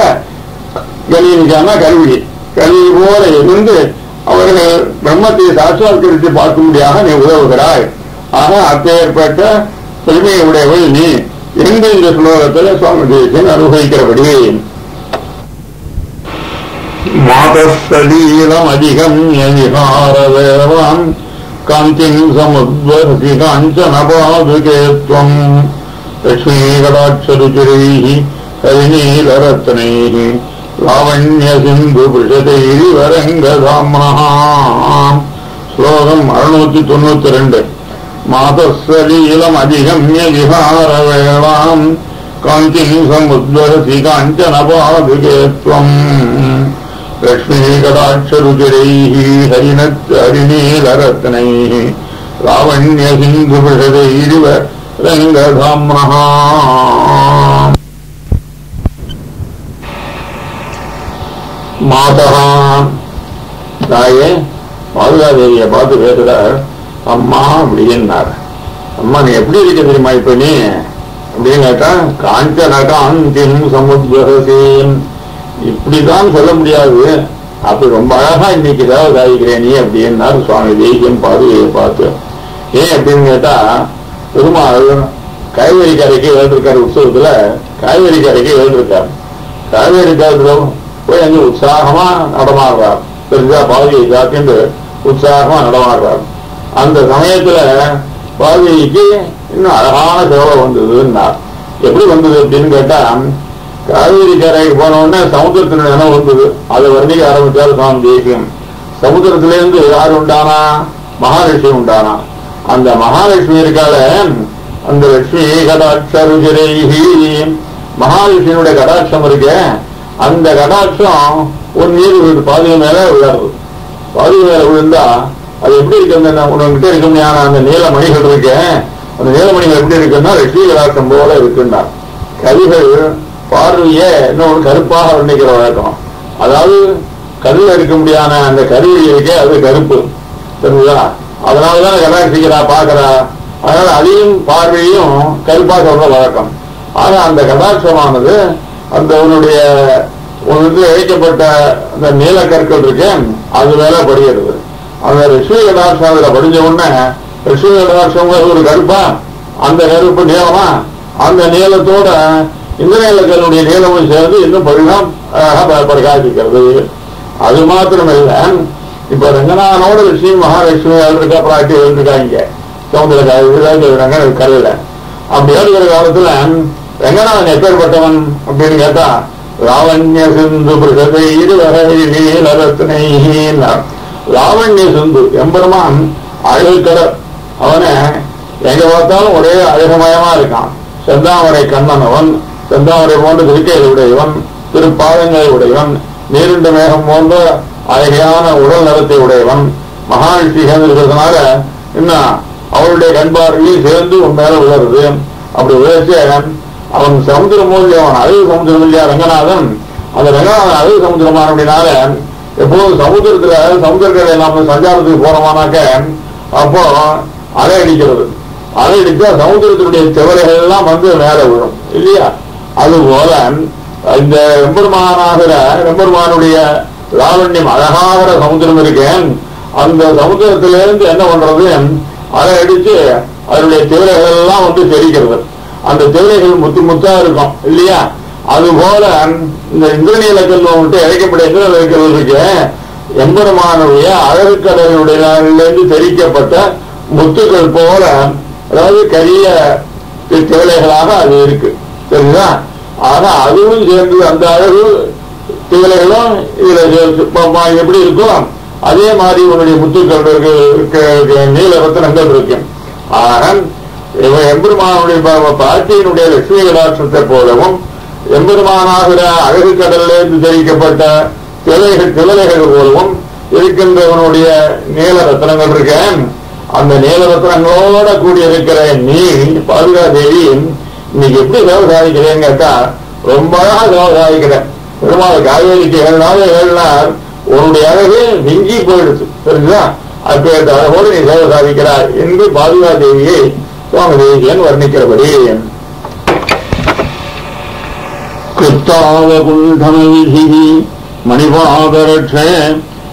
கலியனுக்கான கருவி கருவி போல இருந்து அவர்கள் பிரம்மத்தை சாட்சாத்கரித்து பார்க்கும்படியாக நீ உதவுகிறாய் ஆக அப்பேற்பட்ட பெருமையை உடையவள் நீ எங்க இந்த ஸ்லோகத்துல சுவாமி தேசியன் அனுபவிக்கிறபடி மாதஸ்தலீலம் அதிகம் யவிகாரவேவாம் காந்திம் சமுத்வசி காஞ்சன பாதுகேத்வம் லக்ஷ்மீகடாட்சருச்சிரைः ஹரிநீலரத்னைः லாவண்ய சிந்து பிருஷதைரி வரங்கதாம்னஹாம் ஸ்லோகம் அறுநூத்தி தொண்ணூத்தி ரெண்டு மாதஸ்வலீலம் அதிகம்ய விஹாரவேளாம் காந்திம் சமுத்வசி காஞ்சன பாதுகேத்வம் லக்ஷ்மீகடாட்சருச்சிரைः ஹரிணத் ஹரிநீலரத்னைः லாவண்ய சிந்து பிருஷதைரிவ ரங்கதாம்னஹா மாதா தாயே பாதுகாதேவிய பார்த்து பேசுறார் அம்மா அப்படின்னார் அம்மா நீ எப்படி இருக்க தெரியுமா இப்ப நீ அப்படின்னு கேட்டா காஞ்சன காந்திம் சமுத்வசேன் இப்படிதான் சொல்ல முடியாது அப்படி ரொம்ப அழகா இன்னைக்கு ஏதாவது சாதிக்கிறேன் நீ அப்படின்னாரு சுவாமி தேசியம் பாதுகையை பார்த்து ஏன் அப்படின்னு கேட்டா பெருமாள் காய்கறி கரைக்கு எழுந்திருக்காரு உற்சவத்துல காய்கறி கரைக்கு எழுந்திருக்காரு காவேரி காலத்துல போய் அங்க உற்சாகமா நடமாடுறார் தெரிஞ்சா பாதுகை காத்தின்று உற்சாகமா நடமாடுறார் அந்த சமயத்துல பாதுகைக்கு இன்னும் அழகான சேவை வந்ததுன்னார் எப்படி வந்தது அப்படின்னு கேட்டா காவேரி கரைக்கு போன உடனே சமுத்திரத்தின் நினைவு வந்தது அதை வர்ணிக்க ஆரம்பிச்சார் சுவாமி தேசியம் சமுத்திரத்திலிருந்து யார் உண்டானா மகாலட்சுமி உண்டானா அந்த மகாலட்சுமி இருக்கால அந்த லட்சுமி கடாட்சருஜிரைஹி மகாலட்சுமியுடைய கடாட்சம் இருக்கே அந்த கடாட்சம் உன் மீது விழுது பாதுகை மேல விழறது பாதுகை மேல விழுந்தா அது எப்படி இருக்கு அந்த உனக்கிட்ட இருக்க முடியாத அந்த நீலமணிகள் இருக்கு அந்த நீலமணிகள் எப்படி இருக்குன்னா லட்சுமி கடாட்சம் போல இருக்குன்னா கவிகள் பார்வையே இன்னொரு கருப்பாக வர்ணிக்கிற வழக்கம் அதாவது கருவில் இருக்க முடியாத அந்த கருவி இருக்கே அது கருப்பு தெரியுதா அதனாலதான் கடாட்சிக்கிறா பாக்குறா அதனால அதையும் பார்வையும் கருப்பா சொல்ற வழக்கம் ஆனா அந்த கடாட்சமானது அந்த உன்னுடைய உனக்கு இழைக்கப்பட்ட அந்த நீல கற்கள் இருக்கு அது மேல படுகிறது அந்த ரிஷி கடாட்சம் அதுல படிஞ்ச உடனே ரிஷி கடாட்சம் ஒரு கருப்பா அந்த கருப்பு நீளமா அந்த நீளத்தோட இந்த நீலக்கல்லுடைய நீளமும் சேர்ந்து இன்னும் பரிணாம் பிரகாசிக்கிறது அது மாத்திரமில்ல இப்ப ரங்கநாதனோட ரிஷி மகாலட்சுமி இருக்கா பிராட்டி இருக்காங்க சமுதிர கரையில அப்படி ஏறுகிற காலத்துல ரங்கநாதன் எப்பேற்பட்டவன் அப்படின்னு கேட்டா லாவண்ய சிந்து பிரகதை இருவரத்தினார் லாவண்ய சிந்து எம்பெருமான் அழகு கடல் அவனை எங்க பார்த்தாலும் ஒரே அழகுமயமா இருக்கான் செந்தாமரை கண்ணன் அவன் செந்தாமரை போன்ற திருக்கையை உடையவன் திருப்பாதங்களை உடையவன் நீருண்ட மேகம் போன்ற அழகான உடல் நலத்தை உடையவன் மகாழ்ச்சி சேர்ந்திருக்கிறதுனால இன்னும் அவருடைய கண்பார்வையும் சேர்ந்து உன் மேல உலருது அப்படி உழைச்ச அவன் சமுத்திரம் மூலிய அவன் அழகு சமுத்திரம் இல்லையா ரங்கநாதன் அந்த ரங்கநாதன் அழகு சமுத்திரமான அப்படின்னால எப்போதும் சமுத்திரத்துல சமுத்திரக்கரை நாம சஞ்சாரத்துக்கு போறோமானாக்க அப்போ அலை அடிக்கிறது அலை அடிச்சா சமுத்திரத்தினுடைய செவலைகள் எல்லாம் வந்து மேல விழும் இல்லையா அது போல இந்த எம்பெருமானாகிற எம்பெருமானுடைய லாவண்யம் அழகாகிற சமுத்திரம் இருக்கேன் அந்த சமுத்திரத்திலிருந்து என்ன பண்றது அலை அடிச்சு அதனுடைய திவரைகள் எல்லாம் வந்து தெரிக்கிறது அந்த திவரைகள் முத்து முத்தா இருக்கும் இல்லையா அது போல இந்த இந்திரநீல கல் வந்துட்டு இழைக்கப்பட்ட இந்திரநீல கல் இருக்கு எம்பெருமானுடைய அழகு கடலுடைய தெரிக்கப்பட்ட முத்துக்கள் போல அதாவது கரிய திவலைகளாக அது இருக்கு சரிங்களா ஆனா அதுவும் சேர்ந்து அந்த அழகு திவலைகளும் இதுல எப்படி இருக்கும் அதே மாதிரி உன்னுடைய முத்துக்கள் இருக்கு நீல ரத்தனங்கள் இருக்கு ஆக இவன் எம்பெருமானுடைய பாட்டியினுடைய லட்சுமி கடாட்சத்தை போலவும் எம்பெருமானாகிற அழகு கடலிலிருந்து தெரிவிக்கப்பட்ட திலைகள் திவலைகள் போலவும் இருக்கின்றவனுடைய நீல ரத்தனங்கள் இருக்க அந்த நீல ரத்தனங்களோட கூடி இருக்கிற நீ பாதுகா தேவி இன்னைக்கு எப்படி சேவை சாதிக்கிறேன்னு கேட்டா ரொம்ப அழகா சேவை சாதிக்கிறேன் பெருமாள் காவேரிக்கு ஏழு நாள் ஏழு நாள் உன்னுடைய அழகு விங்கி போயிடுச்சு தெரிஞ்சுதா அப்பேற்ற அழகோடு நீ சேவை சாதிக்கிறாய் என்று பாதுகா தேவியை சுவாமி தேவியன் வர்ணிக்கிறபடி கிருத்தாவகுண்டமவிதிः மணிபாதரட்சே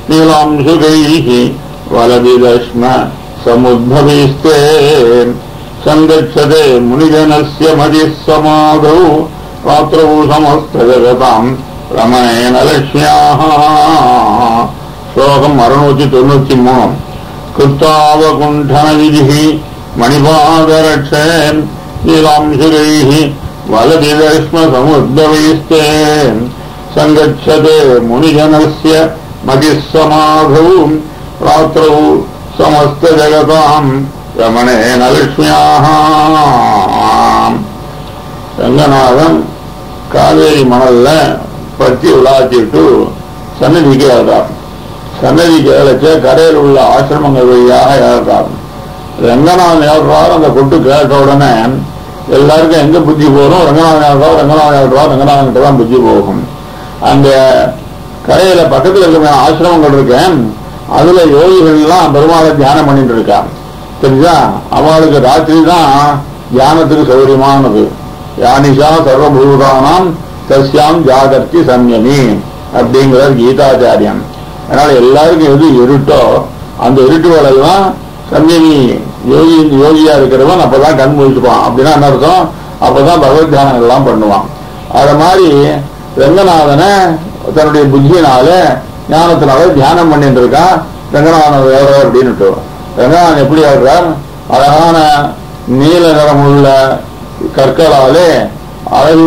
நீலாம்சுகைः வலவிதஷ்ம சமுद्भविस्ते सङ्गच्छते मुनिजनस्य मदिः समाधौ रात्रौ समस्तजगताम् रमणेन लक्ष्म्याः श्लोकम् अरुणूति தொண்ணூத்தி மூணு कृत्तावकुण्ठनविधिः मणिपादरक्षेन् नीलांशुरैः वलदिदश्मसमुद्भवैस्ते सङ्गच्छते मुनिजनस्य मदिः समाधौ रात्रौ समस्तजगताम् रमणेन लक्ष्म्याः ரங்கநாதன் காவேரி மணல்ல பத்தி விளாத்திட்டு சன்னதிக்கு ஏறார் சன்னதிக்கு ஏழச்ச கரையில் உள்ள ஆசிரமங்கள் வழியாக ஏறார் ரங்கநாதன் ஏறார் அந்த கொட்டு கேட்ட உடனே எல்லாருக்கும் எங்க புத்தி போகும் ரங்கநாதன் ஏறார் ரங்கநாதன் ஏறார் ரங்கநாதன் தான் புத்தி போகும் அந்த கரையில பக்கத்துல இருக்கிற ஆசிரமங்கள் இருக்கேன் அதுல யோகிகள் எல்லாம் பெருமாளை தியானம் பண்ணிட்டு இருக்கான் தெரிஞ்சா அவளுக்கு ராத்திரி தான் தியானத்துக்கு சௌகரியமானது யானிஷா சர்வபூதானாம் தஸ்யாம் ஜாகர்த்தி சம்யமி அப்படிங்கிறார் கீதாச்சாரியன் அதனால எல்லாருக்கும் எது இருட்டோ அந்த இருட்டுகளெல்லாம் சம்யமி யோகி யோகியா இருக்கிறவன் அப்பதான் கண் முழிச்சுப்பான் அப்படின்னா என்ன அர்த்தம் அப்பதான் பகவத் தியானங்கள் எல்லாம் பண்ணுவான் அது மாதிரி ரங்கநாதனை தன்னுடைய புத்தியினால ஞானத்தினால தியானம் பண்ணிட்டு இருக்கான் ரங்கநாதன் வேற அப்படின்னுட்டு ரங்கநாதன் எப்படி ஆடுறார் அழகான நீல நிறமுள்ள கற்களாலே அழகு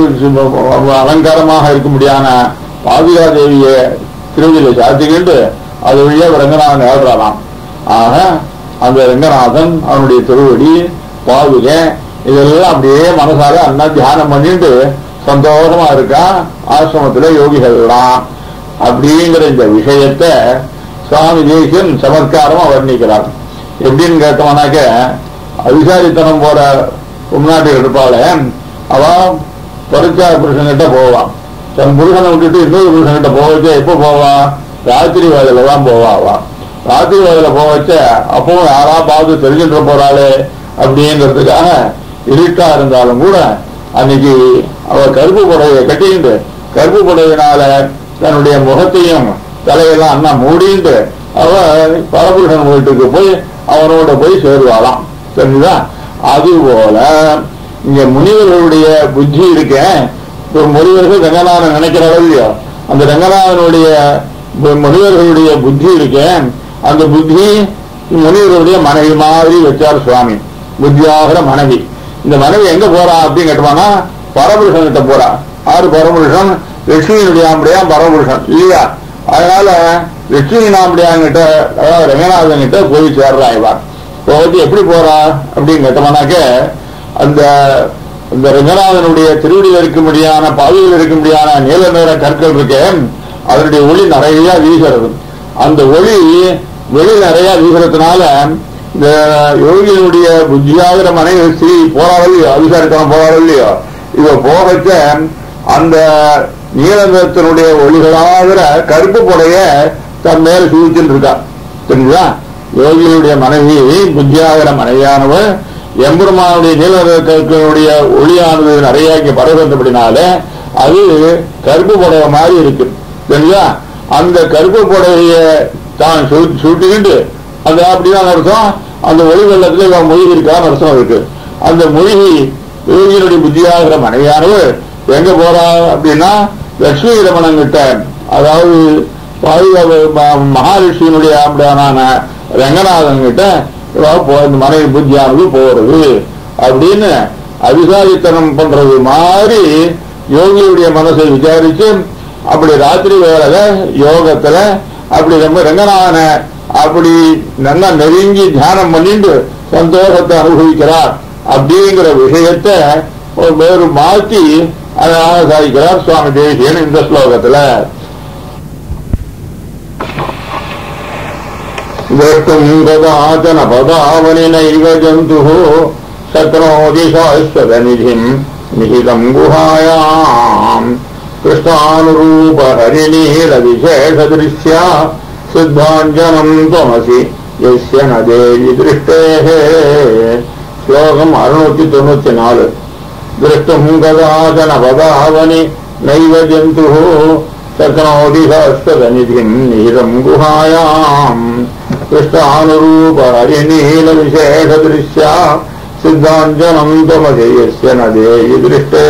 அலங்காரமாக இருக்க முடியாத பாதுகா தேவிய திருவிழில சாத்திக்கிட்டு அது வழியா ரங்கநாதன் ஏழ்றாராம் ஆக அந்த ரங்கநாதன் அவனுடைய திருவடி பாதுகை இதெல்லாம் அப்படியே மனசால அண்ணா தியானம் பண்ணிட்டு சந்தோஷமா இருக்கா ஆசிரமத்துல யோகிகள்லாம் அப்படிங்கிற இந்த விஷயத்த சுவாமி தேசியன் சமத்காரமா வர்ணிக்கிறார் எப்படின்னு கேட்டோம்னாக்க அதிகாரித்தனம் போற உள்நாட்டில் இருப்பாள அவ பரிச்சா புருஷன்கிட்ட போவான் தன் புருஷனை விட்டுட்டு இன்னொரு புருஷன்கிட்ட போவச்ச எப்ப போவா ராத்திரி வேலையில தான் போவா அவ ராத்திரி வேலையில போவச்ச அப்பவும் யாரா பார்த்து தெரிஞ்சுட்டு போறாளே அப்படிங்கிறதுக்காக இருட்டா இருந்தாலும் கூட அன்னைக்கு அவ கருப்பு புடவையை கட்டிக்கிட்டு கருப்பு புடவையினால தன்னுடைய முகத்தையும் தலையெல்லாம் அண்ணா மூடிட்டு அவ பரபுருஷன் வீட்டுக்கு போய் அவனோட போய் சேருவாளாம் தெரிஞ்சுதா அதுபோல இங்க முனிவர்களுடைய புத்தி இருக்க ஒரு முனிவர்கள் ரங்கநாதன் நினைக்கிறாரோ இல்லையோ அந்த ரங்கநாதனுடைய முனிவர்களுடைய புத்தி இருக்க அந்த புத்தி முனிவர்களுடைய மனைவி மாதிரி வச்சார் சுவாமி புத்தியாகிற மனைவி இந்த மனைவி எங்க போறா அப்படின்னு கேட்டோம்னா பரபுருஷன் கிட்ட போறா ஆறு பரபுருஷன் லட்சுமியினுடைய ஆம்படியா பரபுருஷன் இல்லையா அதனால லட்சுமி நாம்படியாங்கிட்ட அதாவது ரங்கநாதன் கிட்ட போய் சேர்றா இவா போவது எப்படி போறா அப்படின்னு கேட்டோம்னாக்க அந்த இந்த ரங்கநாதனுடைய திருவடியில் இருக்க முடியாத பாதையில் இருக்க முடியாத நீல நிற கற்கள் இருக்கு அதனுடைய ஒளி நிறைய வீசுறது அந்த ஒளி வெளி நிறைய வீசுறதுனால இந்த யோகியினுடைய புத்தியாகிற மனைவி ஸ்ரீ போறாள் இல்லையோ அபிசாரித்தனம் போறாள் இல்லையோ இவ போகச்ச அந்த நீல நிறத்தினுடைய ஒளிகளாகிற கருப்பு புடைய தன் மேல சூழ்ச்சின்னு இருக்கா தெரியுதா யோகியுடைய மனைவி புத்தியாகிற மனைவியானவள் எம்பெருமானுடைய நீலனுடைய ஒளியானது நிறைய இங்க பரவுகின்றபடினால அது கருப்பு புடவை மாதிரி இருக்கு தெரியுதா அந்த கருப்பு புடவைய தான் சூட்டிக்கிட்டு அந்த அப்படிதான் அர்த்தம் அந்த ஒளி வெள்ளத்துல இவன் மொழி இருக்கான்னு அர்த்தம் இருக்கு அந்த மொழி யோகியினுடைய புத்தியாகிற மனைவியானவர் எங்க போறா அப்படின்னா லட்சுமி ரமணன் கிட்ட அதாவது மகாலட்சுமியினுடைய அப்படியான ரங்கநாதன் கிட்ட இந்த மனைவி புத்தியானது போறது அப்படின்னு அபிசாரித்தனம் பண்றது மாதிரி யோகியுடைய மனசை விசாரிச்சு அப்படி ராத்திரி வேலை யோகத்துல அப்படி ரொம்ப ரங்கநாதனை அப்படி நல்லா நெருங்கி தியானம் பண்ணிட்டு சந்தோஷத்தை அனுபவிக்கிறார் அப்படிங்கிற விஷயத்தை வேறு மாற்றி அழகாக சாதிக்கிறார் சுவாமி தேசியன் இந்த ஸ்லோகத்துல द्रष्टुम् गदाचन पदावनि नैव जन्तुः शक्नोति शाश्वतनिधिम् निहितम् गुहायाम् कृष्णानुरूपहरिणीलविशेषदृश्या सिद्धाञ्जनम् त्वमसि यस्य न देवि दृष्टेः श्लोकम् अरुणूति தொண்ணூத்தி நாலு द्रष्टुम् गदाचन पदावनि नैव जन्तुः शक्नोति शाश्वतनिधिम् निहितम् गुहायाम् कृष्णानुरूप हरिनीलविशेषदृश्या சித்தாஞ்சனம் தமதேயஸ்ய நதே திருஷ்டே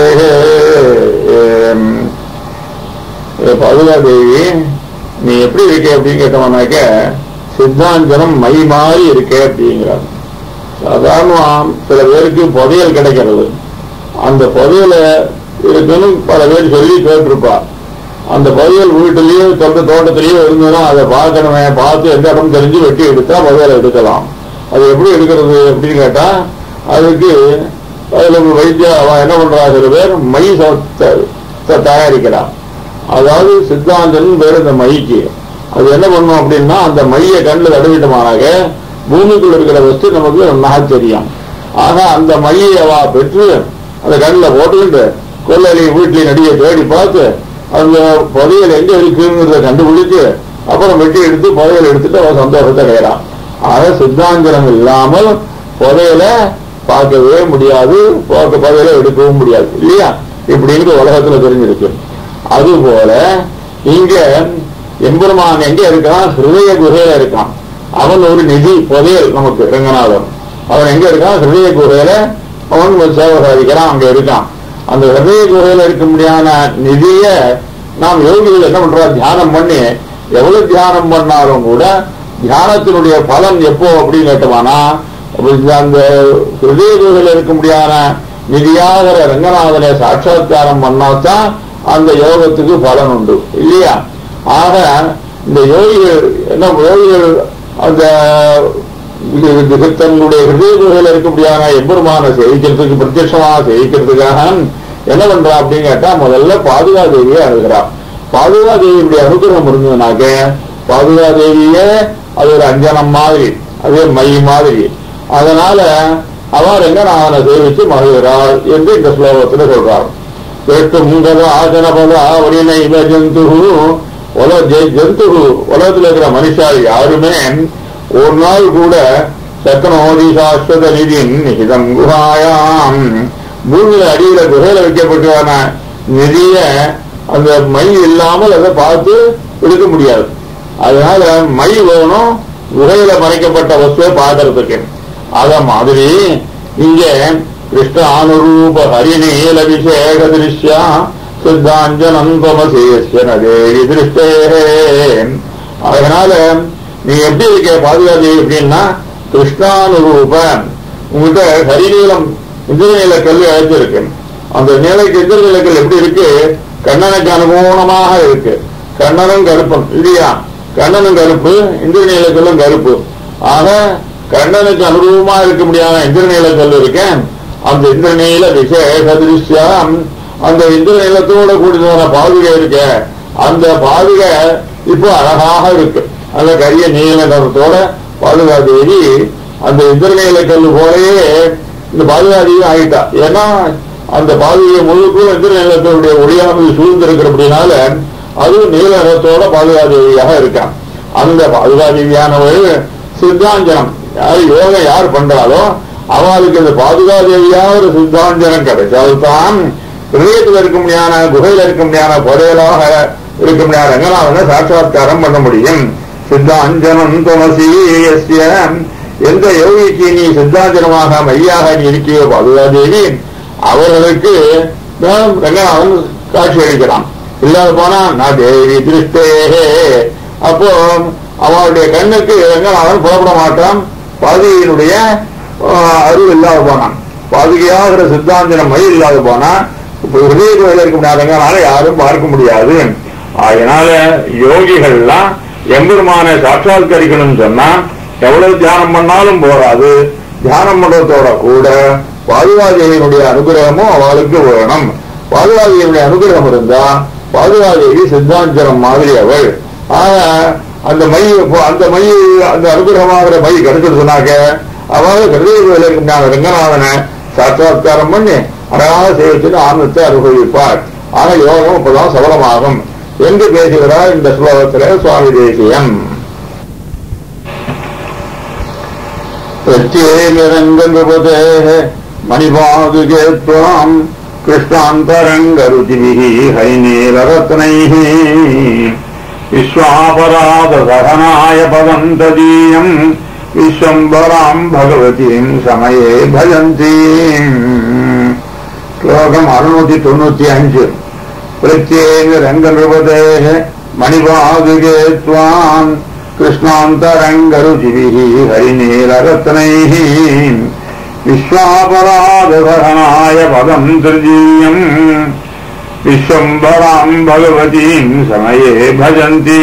பதுகாதேவி நீ எப்படி இருக்க அப்படின்னு கேட்டவனாக்க சித்தாஞ்சனம் மை மாறி இருக்க அப்படிங்கிறார் சாதாரணமா சில பேருக்கு புதையல் கிடைக்கிறது அந்த புதையல இருக்குன்னு பல பேர் சொல்லி கேட்டிருப்பா அந்த புதையல் வீட்டிலேயோ சொந்த தோட்டத்திலேயோ இருந்ததுன்னா அதை பார்க்கணுமே பார்த்து எந்த இடம் தெரிஞ்சு வெட்டி எடுத்தா புதையலை எடுக்கலாம் அது எப்படி எடுக்கிறது அப்படின்னு கேட்டா அதுக்கு அதுல ஒரு வைத்திய அவன் என்ன பண்றா சில பேர் மை ச- த- தயாரிக்கிறான் அதாவது சித்தாந்தன் பேர் இந்த மைக்கு அது என்ன பண்ணும் அப்படின்னா அந்த மைய கண்ணில் தடவிட்டோமானாக பூமிக்குள்ள இருக்கிற வஸ்து நமக்கு நன்னாக தெரியும் ஆக அந்த மையை அவ பெற்று அந்த கண்ணில் போட்டுக்கிட்டு கொள்ளையிலையும் வீட்லையும் நடிகை தேடி பார்த்து அந்த புதையல் எங்க இருக்குங்கிறத கண்டுபிடிச்சு அப்புறம் வெட்டி எடுத்து புதையல் எடுத்துட்டு அவன் சந்தோஷத்தை அடையறான் ஆக சித்தாந்தனம் இல்லாமல் புதையல பார்க்கவே முடியாது பார்க்க புதையல எடுக்கவும் முடியாது இல்லையா இப்படின்னு உலகத்துல தெரிஞ்சிருக்கு அதுபோல இங்க எம்பெருமான் எங்க இருக்கான் ஹிருதய குகையில இருக்கான் அவன் ஒரு நிதி புதையல் நமக்கு ரங்கநாதன் அவன் எங்க இருக்கான் ஹிருதய குகையில அவன் ஒரு சேவை சாதிக்கிறான் அங்க இருக்கான் அந்த ஹிருதய குகையில இருக்க முடியாத நிதிய நாம் யோகிகள் என்ன பண்றோம் தியானம் பண்ணி எவ்வளவு தியானம் பண்ணாலும் கூட தியானத்தினுடைய பலன் எப்போ அப்படின்னு கேட்டோமானா அப்ப இந்த அந்த ஹிருதய குகையில இருக்க முடியாத நிதியாகிற ரங்கநாதனை சாட்சாத்காரம் பண்ணாதான் அந்த யோகத்துக்கு பலன் உண்டு இல்லையா ஆக இந்த யோகிகள் என்ன யோகிகள் அந்த இது இது தன்னுடைய ஹிருதய குகையில இருக்க முடியாத எம்பெருமான சேவிக்கிறதுக்கு பிரத்யட்சமாக சேவிக்கிறதுக்காக என்ன பண்றா அப்படின்னு கேட்டா முதல்ல பாதுகா தேவியை அணுகிறா பாதுகா தேவியுடைய அனுகிரகம் இருந்ததுனாக்க பாதுகா தேவியே அது ஒரு அஞ்சனம் மாதிரி அதே மை மாதிரி அதனால அவர் எங்க நான் சேவிச்சு மகிழ்கிறாள் என்று இந்த ஸ்லோகத்துல சொல்றார் கேட்டும் ஆசன பல அவரினை ஜந்து உலக ஜந்து உலகத்தில் இருக்கிற மனுஷால் யாருமே ஒரு நாள் கூட சக்கனோதி சாஸ்வத நிதியின் நிகிதம் குஹாயாம் பூமியில அடியில குகையில வைக்கப்பட்டதான நிதிய அந்த மை இல்லாமல் அதை பார்த்து எடுக்க முடியாது அதனால மை வேணும் குகையில மறைக்கப்பட்ட வஸ்துவை பார்க்கறதுக்கு அத மாதிரி இங்க கிருஷ்ண அனுரூப ஹரிநீல விசேஷ திருஷ்யா சித்தாஞ்சனந்தமசேஸ்ய நதேவி திருஷ்டே அதனால நீ எப்படி இருக்க பாதுகாதி அப்படின்னா கிருஷ்ணானுரூப உங்ககிட்ட ஹரிநீலம் இந்திரநீல கல்வி அழைச்சிருக்கு அந்த நீலைக்கு இந்திரநீல கல் எப்படி இருக்கு கண்ணனுக்கு அனுகூலமாக இருக்கு கண்ணனும் கருப்பன் இல்லையா கண்ணனும் கருப்பு இந்திரநீல கல்லும் கருப்பு ஆக கண்ணனுக்கு அனுரூபமா இருக்க முடியாத இந்திரநீல கல் இருக்கேன் அந்த இந்திரநீல விசேஷ திருஷ்யம் அந்த இந்திரநீலத்தோட கூடியதான பாதுகை இருக்க அந்த பாதுகை இப்போ அழகாக இருக்கு அந்த கரிய நீல நிறத்தோட பாதுகா தேவி அந்த இந்திரநீல கல் போலயே இந்த பாதுகாதியும் ஆகிட்டா ஏன்னா அந்த பாதுகை முழுக்கும் இந்திரநீலத்தினுடைய ஒளியானது சூழ்ந்திருக்கிறபடினால அதுவும் நீல நிறத்தோட பாதுகாதேவியாக இருக்கான் அந்த பாதுகாதேவியானவள் சித்தாஞ்சனம் யார் யோகம் யார் பண்றாலோ அவளுக்கு இந்த பாதுகாதேவியாக ஒரு சித்தாஞ்சனம் கிடைச்சால்தான் ஹிருதயத்தில் இருக்க முடியாத குகையில் இருக்க முடியாத புதையலாக இருக்க முடியாத ரங்கநாதனை சாட்சாத்காரம் பண்ண முடியும் சித்தாஞ்சனம் துமசீயஸ்ய எந்த யோகிக்கு நீ சித்தாஞ்சனமாக மையாக நீ இருக்கியோ பாதுகாதேவி அவர்களுக்கு தான் ரங்கநாதன் காட்சி அளிக்கிறான் இல்லாத போனா நான் தேவி திருஷ்டேகே அப்போ அவளுடைய கண்ணுக்கு ரங்கநாதன் புறப்பட மாட்டான் பாதுகையினுடைய ஆஹ், அருள் இல்லாத போனான் பாதுகையாகிற சித்தாந்தனம் மை இல்லாத போனா இப்ப ஹிருதய கோயில இருக்க முடியாதங்கனால யாரும் பார்க்க முடியாது அதனால யோகிகள்லாம் எம்பெருமானை சாட்சாத்கரிக்கணும்னு சொன்னா எவ்வளவு தியானம் பண்ணாலும் போராது தியானம் பண்றதோட கூட பாதுகாதேவியினுடைய அனுகிரகமும் அவளுக்கு வேணும் பாதுகாதேவியுடைய அனுகிரகம் இருந்தா பாதுகாதேவி சித்தாஞ்சனம் மாதிரி அவள் ஆக அந்த மை அந்த மை அந்த அனுகிரகமாகிற மை கிடைச்சிருச்சுனாக்க அவள் ஹிருதய இருக்கின்ற ரங்கநாதனை சாட்சாத்காரம் பண்ணி அழகாக சேவிச்சுட்டு ஆனந்தத்தை அனுபவிப்பார் ஆக யோகம் இப்பதான் சபலமாகும் என்று பேசுகிறார் இந்த ஸ்லோகத்திலே சுவாமி தேசியம் பிரத்யேகரங்கபதேः மணிபாதுகே त्वाम् कृष्णान्तरङ्गरुचिभिः हैनीलरत्नैः विश्वापराधसहनाय पदम् तदीयम् விஸ்வம்பராம் பகவதீம் சமயே பஜந்தீம் ஸ்லோகம் அறுநூத்தி தொண்ணூத்தி அஞ்சு பிரத்யேக ரங்க நிருபதேக மணிபாதுகே துவாம் கிருஷ்ணாந்தரங்கருச்சிபிः ஹரிநீலரத்னைः விஸ்வாபராதகனாய பதம் திருஜீயம் விஸ்வம்பராம் பகவதீம் சமயே பஜந்தி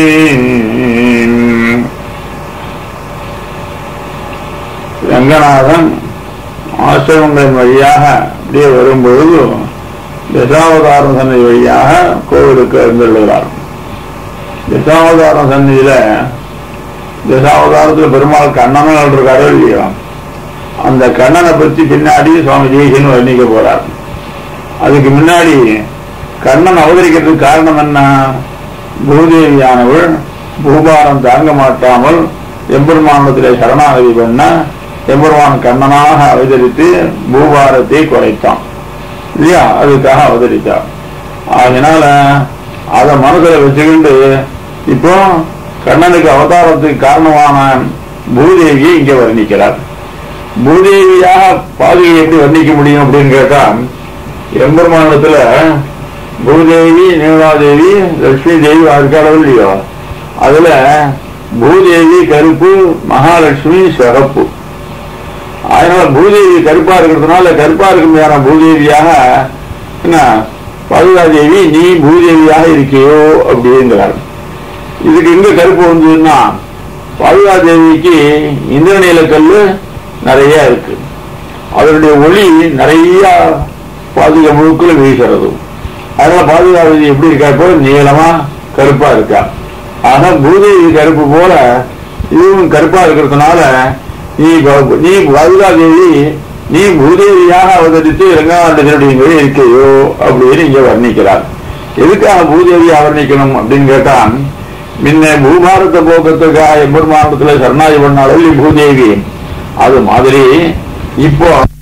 ரங்கநாதன் ஆசிரமங்களின் வழியாக அப்படியே வரும்பொழுது தசாவதாரம் சன்னதி வழியாக கோவிலுக்கு எழுந்துள்ளார் தசாவதாரம் சன்னதியில தசாவதாரத்தில் பெருமாள் கண்ணனும் இருக்காரோ இல்லையோ அந்த கண்ணனை பற்றி பின்னாடி சுவாமி தேசியன் வர்ணிக்க போறார் அதுக்கு முன்னாடி கண்ணன் அவதரிக்கிறதுக்கு காரணம் என்ன பூதேவியானவள் பூபாரம் தாங்க மாட்டாமல் எம்பெருமானத்திலே சரணாகதி பண்ண எம்பெருமான் கண்ணனாக அவதரித்து பூபாரத்தை குறைத்தான் இல்லையா அதுக்காக அவதரித்தான் அதனால அதை மனசுல வச்சுக்கிண்டு இப்போ கண்ணனுக்கு அவதாரத்துக்கு காரணமான பூதேவியை இங்க வர்ணிக்கிறார் பூதேவியாக பாதுகை எப்படி வர்ணிக்க முடியும் அப்படின்னு கேட்டா எம்பெருமானத்துல பூதேவி நீலாதேவி லட்சுமி தேவி இருக்காளோ இல்லையோ அதுல பூதேவி கருப்பு மகாலட்சுமி சிகப்பு அதனால பூதேவி கருப்பா இருக்கிறதுனால கருப்பா இருக்குமையான பூதேவியாக என்ன பதுகாதேவி நீ பூதேவியாக இருக்கியோ அப்படிங்கிறார் இதுக்கு எங்க கருப்பு வந்ததுன்னா பதுகாதேவிக்கு இந்திரநீல கல்லு நிறைய இருக்கு அதனுடைய ஒளி நிறைய பாதுகா முழுக்கள் வீசுறது அதனால பாதுகாவதி எப்படி இருக்கா போல நீளமா கருப்பா இருக்கா ஆனா பூதேவி கருப்பு போல இதுவும் கருப்பா இருக்கிறதுனால நீ ப- நீ பாதுகாதேவி நீ பூதேவியாக அவதரித்து ரங்காண்டத்தினுடைய இருக்கையோ அப்படின்னு இங்க வர்ணிக்கிறார் எதுக்காக பூதேவியை வர்ணிக்கணும் அப்படின்னு கேட்டா முன்ன பூபாரத போக்கத்துக்காக எம்பெருமானத்துல சரணாதி பண்ணாலும் பூதேவி அது மாதிரி இப்போ